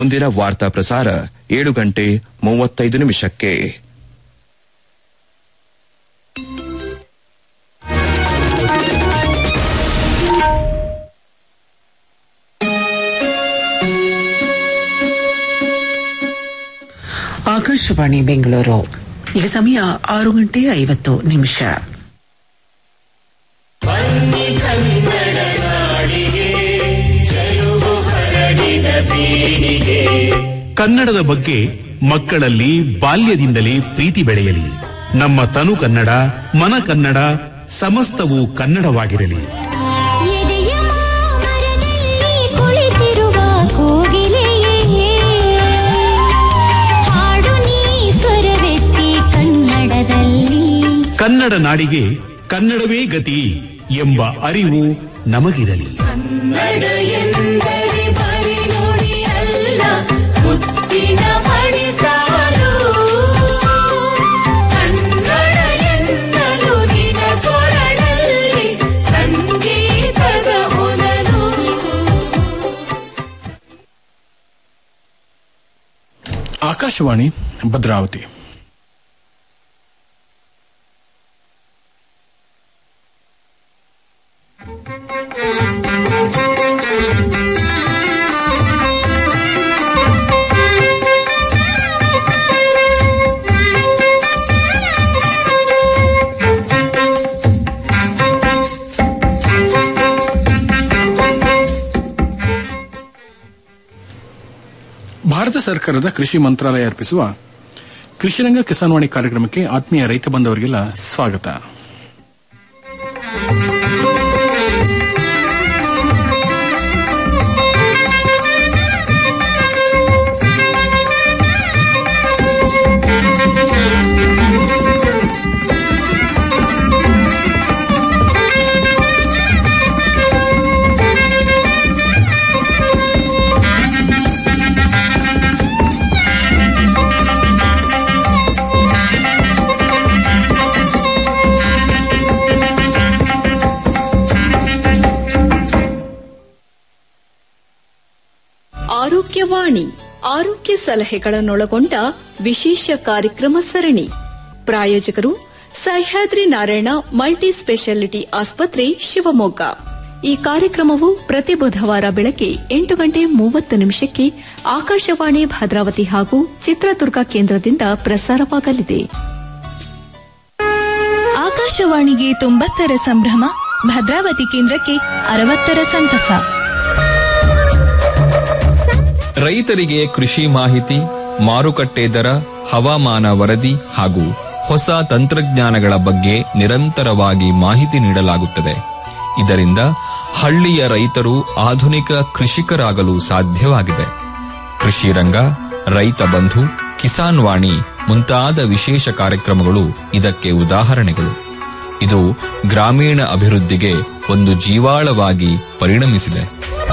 ಮುಂದಿನ ವಾರ್ತಾ ಪ್ರಸಾರ ಏಳು ಗಂಟೆ ಮೂವತ್ತೈದು ನಿಮಿಷಕ್ಕೆ ಆಕಾಶವಾಣಿ ಬೆಂಗಳೂರು ಈಗ ಸಮಯ ಆರು ಗಂಟೆ ಐವತ್ತು ನಿಮಿಷ ಕನ್ನಡದ ಬಗ್ಗೆ ಮಕ್ಕಳಲ್ಲಿ ಬಾಲ್ಯದಿಂದಲೇ ಪ್ರೀತಿ ಬೆಳೆಯಲಿ ನಮ್ಮ ತನು ಕನ್ನಡ ಮನ ಕನ್ನಡ ಸಮಸ್ತವೂ ಕನ್ನಡವಾಗಿರಲಿ ಎದೆಯ ಮಾಮರದಲ್ಲಿ ಕುಳಿತಿರುವ ಕೋಗಿಲೆಯೇ ಹಾಡು ನೀ ಸ್ವರವೆತ್ತಿ ಕನ್ನಡದಲ್ಲಿ ಕನ್ನಡ ನಾಡಿಗೆ ಕನ್ನಡವೇ ಗತಿ ಎಂಬ ಅರಿವು ನಮಗಿರಲಿ ಕನ್ನಡ ಎಂದರೆ ಬರಿ ನುಡಿಯಲ್ಲ ಮುತ್ತಿನ ಮಣಿಸಾಲು ಕನ್ನಡ ಎನ್ನಲು ನಿನ ಕೊರಳಲ್ಲಿ ಸಂಗೀತದ ಹೊನಲು ಆಕಾಶವಾಣಿ ಭದ್ರಾವತಿ ಭಾರತ ಸರ್ಕಾರದ ಕೃಷಿ ಮಂತ್ರಾಲಯ ಅರ್ಪಿಸುವ ಕೃಷಿರಂಗ ಕಿಸಾನ್ವಾಣಿ ಕಾರ್ಯಕ್ರಮಕ್ಕೆ ಆತ್ಮೀಯ ರೈತ ಬಂಧವರಿಗೆಲ್ಲ ಸ್ವಾಗತ ಆರೋಗ್ಯವಾಣಿ ಆರೋಗ್ಯ ಸಲಹೆಗಳನ್ನೊಳಗೊಂಡ ವಿಶೇಷ ಕಾರ್ಯಕ್ರಮ ಸರಣಿ ಪ್ರಾಯೋಜಕರು ಸಹ್ಯಾದ್ರಿ ನಾರಾಯಣ ಮಲ್ಟಿ ಸ್ಪೆಷಾಲಿಟಿ ಆಸ್ಪತ್ರೆ ಶಿವಮೊಗ್ಗ ಈ ಕಾರ್ಯಕ್ರಮವು ಪ್ರತಿ ಬುಧವಾರ ಬೆಳಗ್ಗೆ ಎಂಟು ಗಂಟೆ ಮೂವತ್ತು ನಿಮಿಷಕ್ಕೆ ಆಕಾಶವಾಣಿ ಭದ್ರಾವತಿ ಹಾಗೂ ಚಿತ್ರದುರ್ಗ ಕೇಂದ್ರದಿಂದ ಪ್ರಸಾರವಾಗಲಿದೆ ಆಕಾಶವಾಣಿಗೆ ತೊಂಬತ್ತರ ಸಂಭ್ರಮ ಭದ್ರಾವತಿ ಕೇಂದ್ರಕ್ಕೆ ಅರವತ್ತರ ಸಂತಸ ರೈತರಿಗೆ ಕೃಷಿ ಮಾಹಿತಿ ಮಾರುಕಟ್ಟೆ ದರ ಹವಾಮಾನ ವರದಿ ಹಾಗೂ ಹೊಸ ತಂತ್ರಜ್ಞಾನಗಳ ಬಗ್ಗೆ ನಿರಂತರವಾಗಿ ಮಾಹಿತಿ ನೀಡಲಾಗುತ್ತದೆ ಇದರಿಂದ ಹಳ್ಳಿಯ ರೈತರು ಆಧುನಿಕ ಕೃಷಿಕರಾಗಲು ಸಾಧ್ಯವಾಗಿದೆ ಕೃಷಿ ರಂಗ ರೈತ ಬಂಧು ಕಿಸಾನ್ ವಾಣಿ ಮುಂತಾದ ವಿಶೇಷ ಕಾರ್ಯಕ್ರಮಗಳು ಇದಕ್ಕೆ ಉದಾಹರಣೆಗಳು ಇದು ಗ್ರಾಮೀಣ ಅಭಿವೃದ್ಧಿಗೆ ಒಂದು ಜೀವಾಳವಾಗಿ ಪರಿಣಮಿಸಿದೆ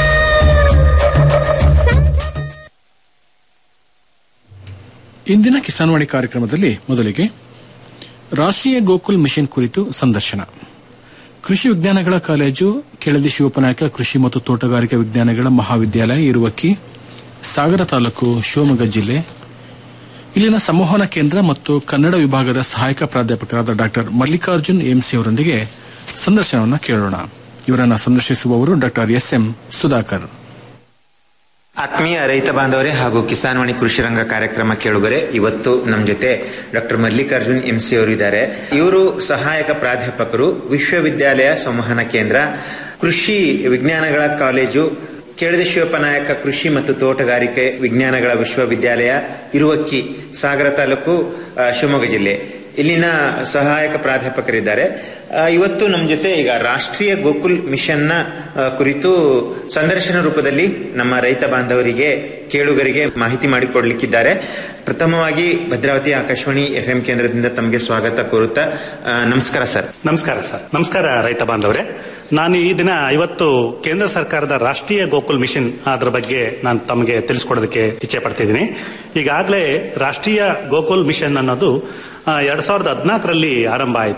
ಇಂದಿನ ಕಿಸಾನ್ವಾಣಿ ಕಾರ್ಯಕ್ರಮದಲ್ಲಿ ಮೊದಲಿಗೆ ರಾಷ್ಟ್ರೀಯ ಗೋಕುಲ್ ಮಿಷನ್ ಕುರಿತು ಸಂದರ್ಶನ ಕೃಷಿ ವಿಜ್ಞಾನಗಳ ಕಾಲೇಜು ಕೆಳದಿ ಶಿವಪನಾಯಕ ಕೃಷಿ ಮತ್ತು ತೋಟಗಾರಿಕಾ ವಿಜ್ಞಾನಗಳ ಮಹಾವಿದ್ಯಾಲಯ ಇರುವಕ್ಕಿ ಸಾಗರ ತಾಲೂಕು ಶಿವಮೊಗ್ಗ ಜಿಲ್ಲೆ ಇಲ್ಲಿನ ಸಂವಹನ ಕೇಂದ್ರ ಮತ್ತು ಕನ್ನಡ ವಿಭಾಗದ ಸಹಾಯಕ ಪ್ರಾಧ್ಯಾಪಕರಾದ ಡಾಕ್ಟರ್ ಮಲ್ಲಿಕಾರ್ಜುನ್ ಎಂಸಿ ಅವರೊಂದಿಗೆ ಸಂದರ್ಶನವನ್ನು ಕೇಳೋಣ ಇವರನ್ನ ಸಂದರ್ಶಿಸುವವರು ಡಾಕ್ಟರ್ ಎಸ್ ಎಂ ಸುಧಾಕರ್ ಆತ್ಮೀಯ ರೈತ ಬಾಂಧವರೇ ಹಾಗೂ ಕಿಸಾನ್ವಾಣಿ ಕೃಷಿ ರಂಗ ಕಾರ್ಯಕ್ರಮ ಕೇಳುಗರೆ ಇವತ್ತು ನಮ್ಮ ಜೊತೆ ಡಾಕ್ಟರ್ ಮಲ್ಲಿಕಾರ್ಜುನ್ ಎಂ ಸಿ ಅವರು ಇದ್ದಾರೆ ಇವರು ಸಹಾಯಕ ಪ್ರಾಧ್ಯಾಪಕರು ವಿಶ್ವವಿದ್ಯಾಲಯ ಸಂವಹನ ಕೇಂದ್ರ ಕೃಷಿ ವಿಜ್ಞಾನಗಳ ಕಾಲೇಜು ಕೆಳದಿ ಶಿವಪ್ಪನಾಯಕ ಕೃಷಿ ಮತ್ತು ತೋಟಗಾರಿಕೆ ವಿಜ್ಞಾನಗಳ ವಿಶ್ವವಿದ್ಯಾಲಯ ಇರುವಕ್ಕಿ ಸಾಗರ ತಾಲೂಕು ಆ, ಶಿವಮೊಗ್ಗ ಜಿಲ್ಲೆ ಇಲ್ಲಿನ ಸಹಾಯಕ ಪ್ರಾಧ್ಯಾಪಕರಿದ್ದಾರೆ ಆ, ಇವತ್ತು ನಮ್ಮ ಜೊತೆ ಈಗ ರಾಷ್ಟ್ರೀಯ ಗೋಕುಲ್ ಮಿಷನ್ನ ಆ, ಕುರಿತು ಸಂದರ್ಶನ ರೂಪದಲ್ಲಿ ನಮ್ಮ ರೈತ ಬಾಂಧವರಿಗೆ ಕೇಳುಗರಿಗೆ ಮಾಹಿತಿ ಮಾಡಿಕೊಡ್ಲಿಕ್ಕಿದ್ದಾರೆ ಪ್ರಥಮವಾಗಿ ಭದ್ರಾವತಿ ಆಕಾಶವಾಣಿ ಎಫ್ ಎಂ ಕೇಂದ್ರದಿಂದ ತಮಗೆ ಸ್ವಾಗತ ಕೋರುತ್ತಾ ಆ, ನಮಸ್ಕಾರ ಸರ್ ನಮಸ್ಕಾರ ಸರ್ ನಮಸ್ಕಾರ ರೈತ ಬಾಂಧವರೇ ನಾನು ಈ ದಿನ ಇವತ್ತು ಕೇಂದ್ರ ಸರ್ಕಾರದ ರಾಷ್ಟ್ರೀಯ ಗೋಕುಲ್ ಮಿಷನ್ ಅದರ ಬಗ್ಗೆ ನಾನು ತಮಗೆ ತಿಳಿಸ್ಕೊಡೋದಕ್ಕೆ ಇಚ್ಛೆ ಪಡ್ತಿದ್ದೀನಿ ಈಗಾಗಲೇ ರಾಷ್ಟ್ರೀಯ ಗೋಕುಲ್ ಮಿಷನ್ ಅನ್ನೋದು ಆ, ಎರಡ್ ಸಾವಿರದ ಹದಿನಾಲ್ಕರಲ್ಲಿ ಆರಂಭ ಆಯಿತು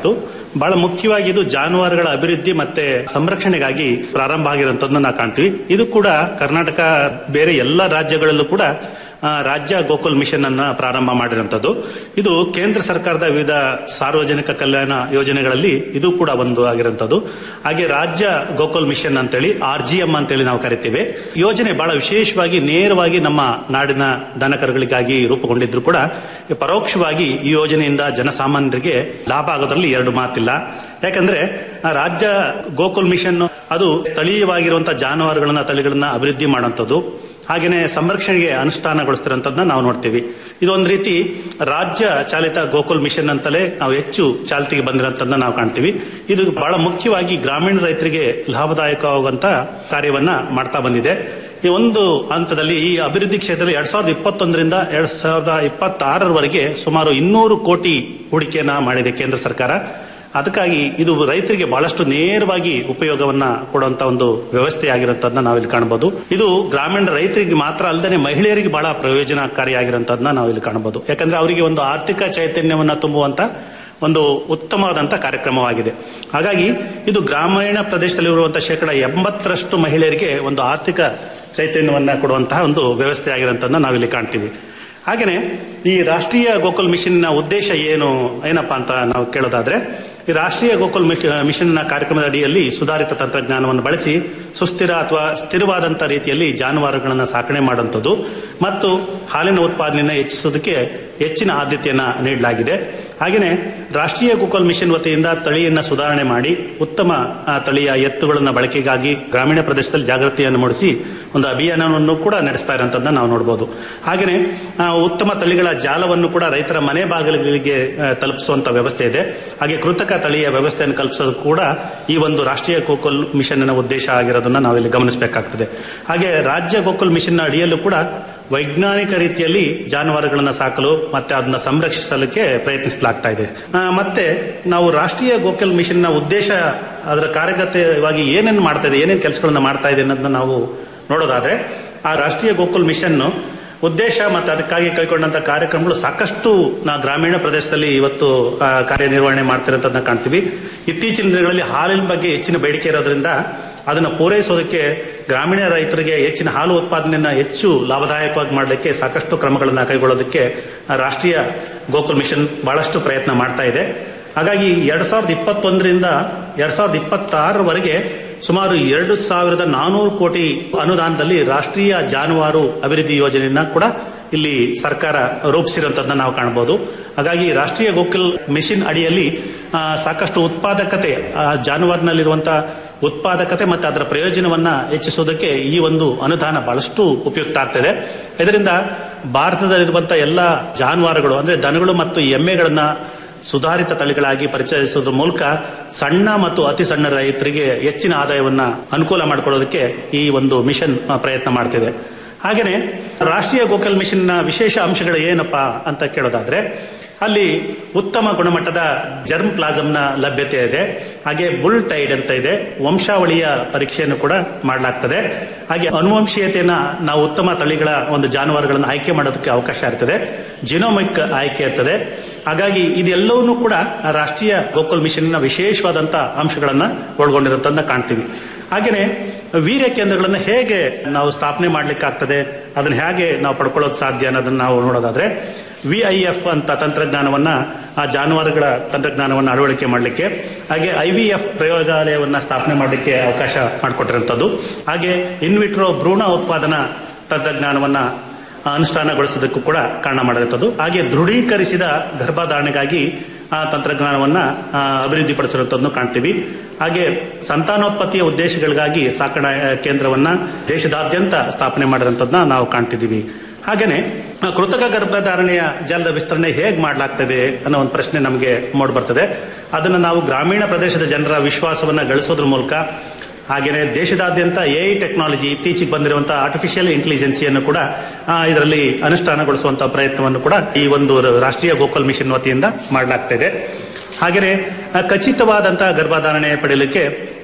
ಬಹಳ ಮುಖ್ಯವಾಗಿ ಇದು ಜಾನುವಾರುಗಳ ಅಭಿವೃದ್ಧಿ ಮತ್ತೆ ಸಂರಕ್ಷಣೆಗಾಗಿ ಪ್ರಾರಂಭ ಆಗಿರುವಂತದ್ದನ್ನ ನಾವು ಕಾಣ್ತೀವಿ ಇದು ಕೂಡ ಕರ್ನಾಟಕ ಬೇರೆ ಎಲ್ಲ ರಾಜ್ಯಗಳಲ್ಲೂ ಕೂಡ ಆ, ರಾಜ್ಯ ಗೋಕುಲ್ ಮಿಷನ್ ಅನ್ನ ಪ್ರಾರಂಭ ಮಾಡಿರುವಂತದ್ದು ಇದು ಕೇಂದ್ರ ಸರ್ಕಾರದ ವಿವಿಧ ಸಾರ್ವಜನಿಕ ಕಲ್ಯಾಣ ಯೋಜನೆಗಳಲ್ಲಿ ಇದು ಕೂಡ ಒಂದು ಆಗಿರುವಂತದ್ದು ಹಾಗೆ ರಾಜ್ಯ ಗೋಕುಲ್ ಮಿಷನ್ ಅಂತೇಳಿ ಆರ್ ಜಿ ಎಂ ಅಂತೇಳಿ ನಾವು ಕರಿತೀವಿ ಯೋಜನೆ ಬಹಳ ವಿಶೇಷವಾಗಿ ನೇರವಾಗಿ ನಮ್ಮ ನಾಡಿನ ದನಕರುಗಳಿಗಾಗಿ ರೂಪುಗೊಂಡಿದ್ರು ಕೂಡ ಪರೋಕ್ಷವಾಗಿ ಈ ಯೋಜನೆಯಿಂದ ಜನಸಾಮಾನ್ಯರಿಗೆ ಲಾಭ ಆಗೋದ್ರಲ್ಲಿ ಎರಡು ಮಾತಿಲ್ಲ ಯಾಕಂದ್ರೆ ಆ ರಾಜ್ಯ ಗೋಕುಲ್ ಮಿಷನ್ ಅದು ಸ್ಥಳೀಯವಾಗಿರುವಂತಹ ಜಾನುವಾರುಗಳನ್ನ ತಳಿಗಳನ್ನ ಅಭಿವೃದ್ಧಿ ಮಾಡುವಂಥದ್ದು ಹಾಗೇನೆ ಸಂರಕ್ಷಣೆಗೆ ಅನುಷ್ಠಾನಗೊಳಿಸ್ತಿರೋಂಥದ್ದನ್ನ ನಾವು ನೋಡ್ತೀವಿ ಇದೊಂದು ರೀತಿ ರಾಜ್ಯ ಚಾಲಿತ ಗೋಕುಲ್ ಮಿಷನ್ ಅಂತಲೇ ನಾವು ಹೆಚ್ಚು ಚಾಲ್ತಿಗೆ ಬಂದಿರೋಂಥದ್ದನ್ನ ನಾವು ಕಾಣ್ತೀವಿ ಇದು ಬಹಳ ಮುಖ್ಯವಾಗಿ ಗ್ರಾಮೀಣ ರೈತರಿಗೆ ಲಾಭದಾಯಕವಾಗುವಂತ ಕಾರ್ಯವನ್ನ ಮಾಡ್ತಾ ಬಂದಿದೆ ಈ ಒಂದು ಹಂತದಲ್ಲಿ ಈ ಅಭಿವೃದ್ಧಿ ಕ್ಷೇತ್ರದಲ್ಲಿ ಎರಡ್ ಸಾವಿರದ ಇಪ್ಪತ್ತೊಂದರಿಂದ ಎರಡ್ ಸಾವಿರದ ಇಪ್ಪತ್ತಾರರವರೆಗೆ ಸುಮಾರು ಇನ್ನೂರು ಕೋಟಿ ಹೂಡಿಕೆಯನ್ನ ಮಾಡಿದೆ ಕೇಂದ್ರ ಸರ್ಕಾರ ಅದಕ್ಕಾಗಿ ಇದು ರೈತರಿಗೆ ಬಹಳಷ್ಟು ನೇರವಾಗಿ ಉಪಯೋಗವನ್ನ ಕೊಡುವಂತ ಒಂದು ವ್ಯವಸ್ಥೆ ಆಗಿರುವಂತದನ್ನ ನಾವಿಲ್ಲಿ ಕಾಣಬಹುದು ಇದು ಗ್ರಾಮೀಣ ರೈತರಿಗೆ ಮಾತ್ರ ಅಲ್ಲದೆ ಮಹಿಳೆಯರಿಗೆ ಬಹಳ ಪ್ರಯೋಜನಕಾರಿಯಾಗಿರುವಂತದನ್ನ ನಾವಿಲ್ಲಿ ಕಾಣಬಹುದು ಯಾಕಂದ್ರೆ ಅವರಿಗೆ ಒಂದು ಆರ್ಥಿಕ ಚೈತನ್ಯವನ್ನ ತುಂಬುವಂತ ಒಂದು ಉತ್ತಮವಾದಂತಹ ಕಾರ್ಯಕ್ರಮವಾಗಿದೆ ಹಾಗಾಗಿ ಇದು ಗ್ರಾಮೀಣ ಪ್ರದೇಶದಲ್ಲಿರುವಂತಹ ಶೇಕಡ ಎಂಬತ್ತರಷ್ಟು ಮಹಿಳೆಯರಿಗೆ ಒಂದು ಆರ್ಥಿಕ ಚೈತನ್ಯವನ್ನ ಕೊಡುವಂತಹ ಒಂದು ವ್ಯವಸ್ಥೆ ಆಗಿರೋಂಥದ್ದನ್ನ ನಾವಿಲ್ಲಿ ಕಾಣ್ತೀವಿ ಹಾಗೇನೆ ಈ ರಾಷ್ಟ್ರೀಯ ಗೋಕುಲ್ ಮಿಷನ್ ನ ಉದ್ದೇಶ ಏನು ಏನಪ್ಪಾ ಅಂತ ನಾವು ಕೇಳೋದಾದ್ರೆ ಈ ರಾಷ್ಟ್ರೀಯ ಗೋಕುಲ್ ಮಿಷನ್ ನ ಕಾರ್ಯಕ್ರಮದ ಅಡಿಯಲ್ಲಿ ಸುಧಾರಿತ ತಂತ್ರಜ್ಞಾನವನ್ನು ಬಳಸಿ ಸುಸ್ಥಿರ ಅಥವಾ ಸ್ಥಿರವಾದಂತಹ ರೀತಿಯಲ್ಲಿ ಜಾನುವಾರುಗಳನ್ನು ಸಾಕಣೆ ಮಾಡುವಂಥದ್ದು ಮತ್ತು ಹಾಲಿನ ಉತ್ಪಾದನೆಯನ್ನು ಹೆಚ್ಚಿಸೋದಕ್ಕೆ ಹೆಚ್ಚಿನ ಆದ್ಯತೆಯನ್ನ ನೀಡಲಾಗಿದೆ ಹಾಗೆಯೇ ರಾಷ್ಟ್ರೀಯ ಗೋಕುಲ್ ಮಿಷನ್ ವತಿಯಿಂದ ತಳಿಯನ್ನ ಸುಧಾರಣೆ ಮಾಡಿ ಉತ್ತಮ ಆ, ತಳಿಯ ಎತ್ತುಗಳನ್ನ ಬಳಕೆಗಾಗಿ ಗ್ರಾಮೀಣ ಪ್ರದೇಶದಲ್ಲಿ ಜಾಗೃತಿಯನ್ನು ಮೂಡಿಸಿ ಒಂದು ಅಭಿಯಾನವನ್ನು ಕೂಡ ನಡೆಸ್ತಾ ಇರೋಂಥದ್ದನ್ನ ನಾವು ನೋಡಬಹುದು ಹಾಗೆಯೇ ಆ, ಉತ್ತಮ ತಳಿಗಳ ಜಾಲವನ್ನು ಕೂಡ ರೈತರ ಮನೆ ಬಾಗಿಲುಗಳಿಗೆ ಆ, ತಲುಪಿಸುವಂತ ವ್ಯವಸ್ಥೆ ಇದೆ ಹಾಗೆ ಕೃತಕ ತಳಿಯ ವ್ಯವಸ್ಥೆಯನ್ನು ಕಲ್ಪಿಸೋದು ಕೂಡ ಈ ಒಂದು ರಾಷ್ಟ್ರೀಯ ಗೋಕುಲ್ ಮಿಷನ್ ನ ಉದ್ದೇಶ ಆಗಿರೋದನ್ನ ನಾವಿಲ್ಲಿ ಗಮನಿಸಬೇಕಾಗ್ತದೆ ಹಾಗೆ ರಾಜ್ಯ ಗೋಕುಲ್ ಮಿಷನ್ ನ ಅಡಿಯಲ್ಲೂ ಕೂಡ ವೈಜ್ಞಾನಿಕ ರೀತಿಯಲ್ಲಿ ಜಾನುವಾರುಗಳನ್ನ ಸಾಕಲು ಮತ್ತೆ ಅದನ್ನ ಸಂರಕ್ಷಿಸಲಿಕ್ಕೆ ಪ್ರಯತ್ನಿಸಲಾಗ್ತಾ ಇದೆ ಆ, ಮತ್ತೆ ನಾವು ರಾಷ್ಟ್ರೀಯ ಗೋಕುಲ್ ಮಿಷನ್ ನ ಉದ್ದೇಶ ಅದರ ಕಾರ್ಯಗತವಾಗಿ ಏನೇನು ಮಾಡ್ತಾ ಇದೆ ಏನೇನು ಕೆಲಸಗಳನ್ನ ಮಾಡ್ತಾ ಇದೆ ಅನ್ನೋದನ್ನ ನಾವು ನೋಡೋದಾದ್ರೆ ಆ ರಾಷ್ಟ್ರೀಯ ಗೋಕುಲ್ ಮಿಷನ್ ಉದ್ದೇಶ ಮತ್ತೆ ಅದಕ್ಕಾಗಿ ಕೈಗೊಂಡಂತ ಕಾರ್ಯಕ್ರಮಗಳು ಸಾಕಷ್ಟು ನಾ ಗ್ರಾಮೀಣ ಪ್ರದೇಶದಲ್ಲಿ ಇವತ್ತು ಆ, ಕಾರ್ಯನಿರ್ವಹಣೆ ಮಾಡ್ತಿರೋದನ್ನ ಕಾಣ್ತೀವಿ ಇತ್ತೀಚಿನ ದಿನಗಳಲ್ಲಿ ಹಾಲಿನ ಬಗ್ಗೆ ಹೆಚ್ಚಿನ ಬೇಡಿಕೆ ಇರೋದ್ರಿಂದ ಅದನ್ನ ಪೂರೈಸೋದಕ್ಕೆ ಗ್ರಾಮೀಣ ರೈತರಿಗೆ ಹೆಚ್ಚಿನ ಹಾಲು ಉತ್ಪಾದನೆಯನ್ನ ಹೆಚ್ಚು ಲಾಭದಾಯಕವಾಗಿ ಮಾಡಲಿಕ್ಕೆ ಸಾಕಷ್ಟು ಕ್ರಮಗಳನ್ನ ಕೈಗೊಳ್ಳೋದಕ್ಕೆ ಆ, ರಾಷ್ಟ್ರೀಯ ಗೋಕುಲ್ ಮಿಷನ್ ಬಹಳಷ್ಟು ಪ್ರಯತ್ನ ಮಾಡ್ತಾ ಇದೆ ಹಾಗಾಗಿ ಎರಡ್ ಸಾವಿರದ ಇಪ್ಪತ್ತೊಂದರಿಂದ ಎರಡ್ ಸಾವಿರದ ಇಪ್ಪತ್ತಾರರವರೆಗೆ ಸುಮಾರು ಎರಡು ಸಾವಿರದ ನಾನೂರು ಕೋಟಿ ಅನುದಾನದಲ್ಲಿ ರಾಷ್ಟ್ರೀಯ ಜಾನುವಾರು ಅಭಿವೃದ್ಧಿ ಯೋಜನೆಯನ್ನ ಕೂಡ ಇಲ್ಲಿ ಸರ್ಕಾರ ರೂಪಿಸಿರುವಂತದನ್ನ ನಾವು ಕಾಣಬಹುದು ಹಾಗಾಗಿ ರಾಷ್ಟ್ರೀಯ ಗೋಕುಲ್ ಮಿಷನ್ ಅಡಿಯಲ್ಲಿ ಆ, ಸಾಕಷ್ಟು ಉತ್ಪಾದಕತೆ ಆ, ಜಾನುವಾರಿನಲ್ಲಿರುವಂತಹ ಉತ್ಪಾದಕತೆ ಮತ್ತೆ ಅದರ ಪ್ರಯೋಜನವನ್ನ ಹೆಚ್ಚಿಸೋದಕ್ಕೆ ಈ ಒಂದು ಅನುದಾನ ಬಹಳಷ್ಟು ಉಪಯುಕ್ತ ಆಗ್ತದೆ ಇದರಿಂದ ಭಾರತದಲ್ಲಿರುವಂತಹ ಎಲ್ಲ ಜಾನುವಾರುಗಳು ಅಂದ್ರೆ ದನಗಳು ಮತ್ತು ಎಮ್ಮೆಗಳನ್ನ ಸುಧಾರಿತ ತಳಿಗಳಾಗಿ ಪರಿಚಯಿಸೋದ್ರ ಮೂಲಕ ಸಣ್ಣ ಮತ್ತು ಅತಿ ಸಣ್ಣ ರೈತರಿಗೆ ಹೆಚ್ಚಿನ ಆದಾಯವನ್ನ ಅನುಕೂಲ ಮಾಡಿಕೊಳ್ಳೋದಕ್ಕೆ ಈ ಒಂದು ಮಿಷನ್ ಆ, ಪ್ರಯತ್ನ ಮಾಡ್ತಿದೆ ಹಾಗೇನೆ ರಾಷ್ಟ್ರೀಯ ಗೋಕಲ್ ಮಿಷನ್ ನ ವಿಶೇಷ ಅಂಶಗಳು ಏನಪ್ಪಾ ಅಂತ ಕೇಳೋದಾದ್ರೆ ಅಲ್ಲಿ ಉತ್ತಮ ಗುಣಮಟ್ಟದ ಜರ್ಮ್ ಪ್ಲಾಸಮ್ನ ಲಭ್ಯತೆ ಇದೆ ಹಾಗೆ ಬುಲ್ ಟೈಡ್ ಅಂತ ಇದೆ ವಂಶಾವಳಿಯ ಪರೀಕ್ಷೆಯನ್ನು ಕೂಡ ಮಾಡಲಾಗ್ತದೆ ಹಾಗೆ ಅನುವಂಶೀಯತೆಯನ್ನ ನಾವು ಉತ್ತಮ ತಳಿಗಳ ಒಂದು ಜಾನುವಾರುಗಳನ್ನು ಆಯ್ಕೆ ಮಾಡೋದಕ್ಕೆ ಅವಕಾಶ ಇರ್ತದೆ ಜಿನೋಮಿಕ್ ಆಯ್ಕೆ ಇರ್ತದೆ ಹಾಗಾಗಿ ಇದೆಲ್ಲವನ್ನೂ ಕೂಡ ಆ ರಾಷ್ಟ್ರೀಯ ಗೋಕುಲ್ ಮಿಷನ್ ನ ವಿಶೇಷವಾದಂತ ಅಂಶಗಳನ್ನ ಒಳಗೊಂಡಿರುತ್ತಂತ ಕಾಣ್ತೀವಿ ಹಾಗೇನೆ ವೀರ್ಯ ಕೇಂದ್ರಗಳನ್ನ ಹೇಗೆ ನಾವು ಸ್ಥಾಪನೆ ಮಾಡ್ಲಿಕ್ಕೆ ಆಗ್ತದೆ ಅದನ್ನ ಹೇಗೆ ನಾವು ಪಡ್ಕೊಳ್ಳೋದು ಸಾಧ್ಯ ಅನ್ನೋದನ್ನ ನಾವು ನೋಡೋದಾದ್ರೆ ವಿಐಎಫ್ ಅಂತ ತಂತ್ರಜ್ಞಾನವನ್ನ ಆ ಜಾನುವಾರುಗಳ ತಂತ್ರಜ್ಞಾನವನ್ನು ಅಳವಡಿಕೆ ಮಾಡಲಿಕ್ಕೆ ಹಾಗೆ ಐವಿಎಫ್ ಪ್ರಯೋಗಾಲಯವನ್ನ ಸ್ಥಾಪನೆ ಮಾಡಲಿಕ್ಕೆ ಅವಕಾಶ ಮಾಡಿಕೊಟ್ಟಿರುವಂತದ್ದು ಹಾಗೆ ಇನ್ವಿಟ್ರೋ ಭ್ರೂಣ ಉತ್ಪಾದನಾ ತಂತ್ರಜ್ಞಾನವನ್ನ ಅನುಷ್ಠಾನಗೊಳಿಸೋದಕ್ಕೂ ಕೂಡ ಕಾರಣ ಮಾಡಿರುತ್ತದೆ ಹಾಗೆ ದೃಢೀಕರಿಸಿದ ಗರ್ಭಧಾರಣೆಗಾಗಿ ಆ ತಂತ್ರಜ್ಞಾನವನ್ನ ಆ, ಅಭಿವೃದ್ಧಿಪಡಿಸಿರುವಂತದ್ದನ್ನು ಕಾಣ್ತೀವಿ ಹಾಗೆ ಸಂತಾನೋತ್ಪತ್ತಿಯ ಉದ್ದೇಶಗಳಿಗಾಗಿ ಸಾಕಣಾ ಕೇಂದ್ರವನ್ನ ದೇಶದಾದ್ಯಂತ ಸ್ಥಾಪನೆ ಮಾಡಿರುವಂತದ್ದನ್ನ ನಾವು ಕಾಣ್ತಿದ್ದೀವಿ ಹಾಗೇನೆ ಆ, ಕೃತಕ ಗರ್ಭಧಾರಣೆಯ ಜಾಲದ ವಿಸ್ತರಣೆ ಹೇಗ್ ಮಾಡಲಾಗ್ತದೆ ಅನ್ನೋ ಒಂದು ಪ್ರಶ್ನೆ ನಮಗೆ ಮೂಡ್ ಬರ್ತದೆ ಅದನ್ನ ನಾವು ಗ್ರಾಮೀಣ ಪ್ರದೇಶದ ಜನರ ವಿಶ್ವಾಸವನ್ನ ಗಳಿಸೋದ್ರ ಮೂಲಕ ಹಾಗೇನೆ ದೇಶದಾದ್ಯಂತ ಎಐ ಟೆಕ್ನಾಲಜಿ ಇತ್ತೀಚೆಗೆ ಬಂದಿರುವಂತಹ ಆರ್ಟಿಫಿಷಿಯಲ್ ಇಂಟೆಲಿಜೆನ್ಸಿಯನ್ನು ಕೂಡ ಆ, ಇದರಲ್ಲಿ ಅನುಷ್ಠಾನಗೊಳಿಸುವಂತಹ ಪ್ರಯತ್ನವನ್ನು ಕೂಡ ಈ ಒಂದು ರಾಷ್ಟ್ರೀಯ ಗೋಕಲ್ ಮಿಷನ್ ವತಿಯಿಂದ ಮಾಡಲಾಗ್ತಾ ಇದೆ ಹಾಗೆಯೇ ಆ, ಖಚಿತವಾದಂತಹ ಗರ್ಭಧಾರಣೆ ಪಡೆಯಲಿಕ್ಕೆ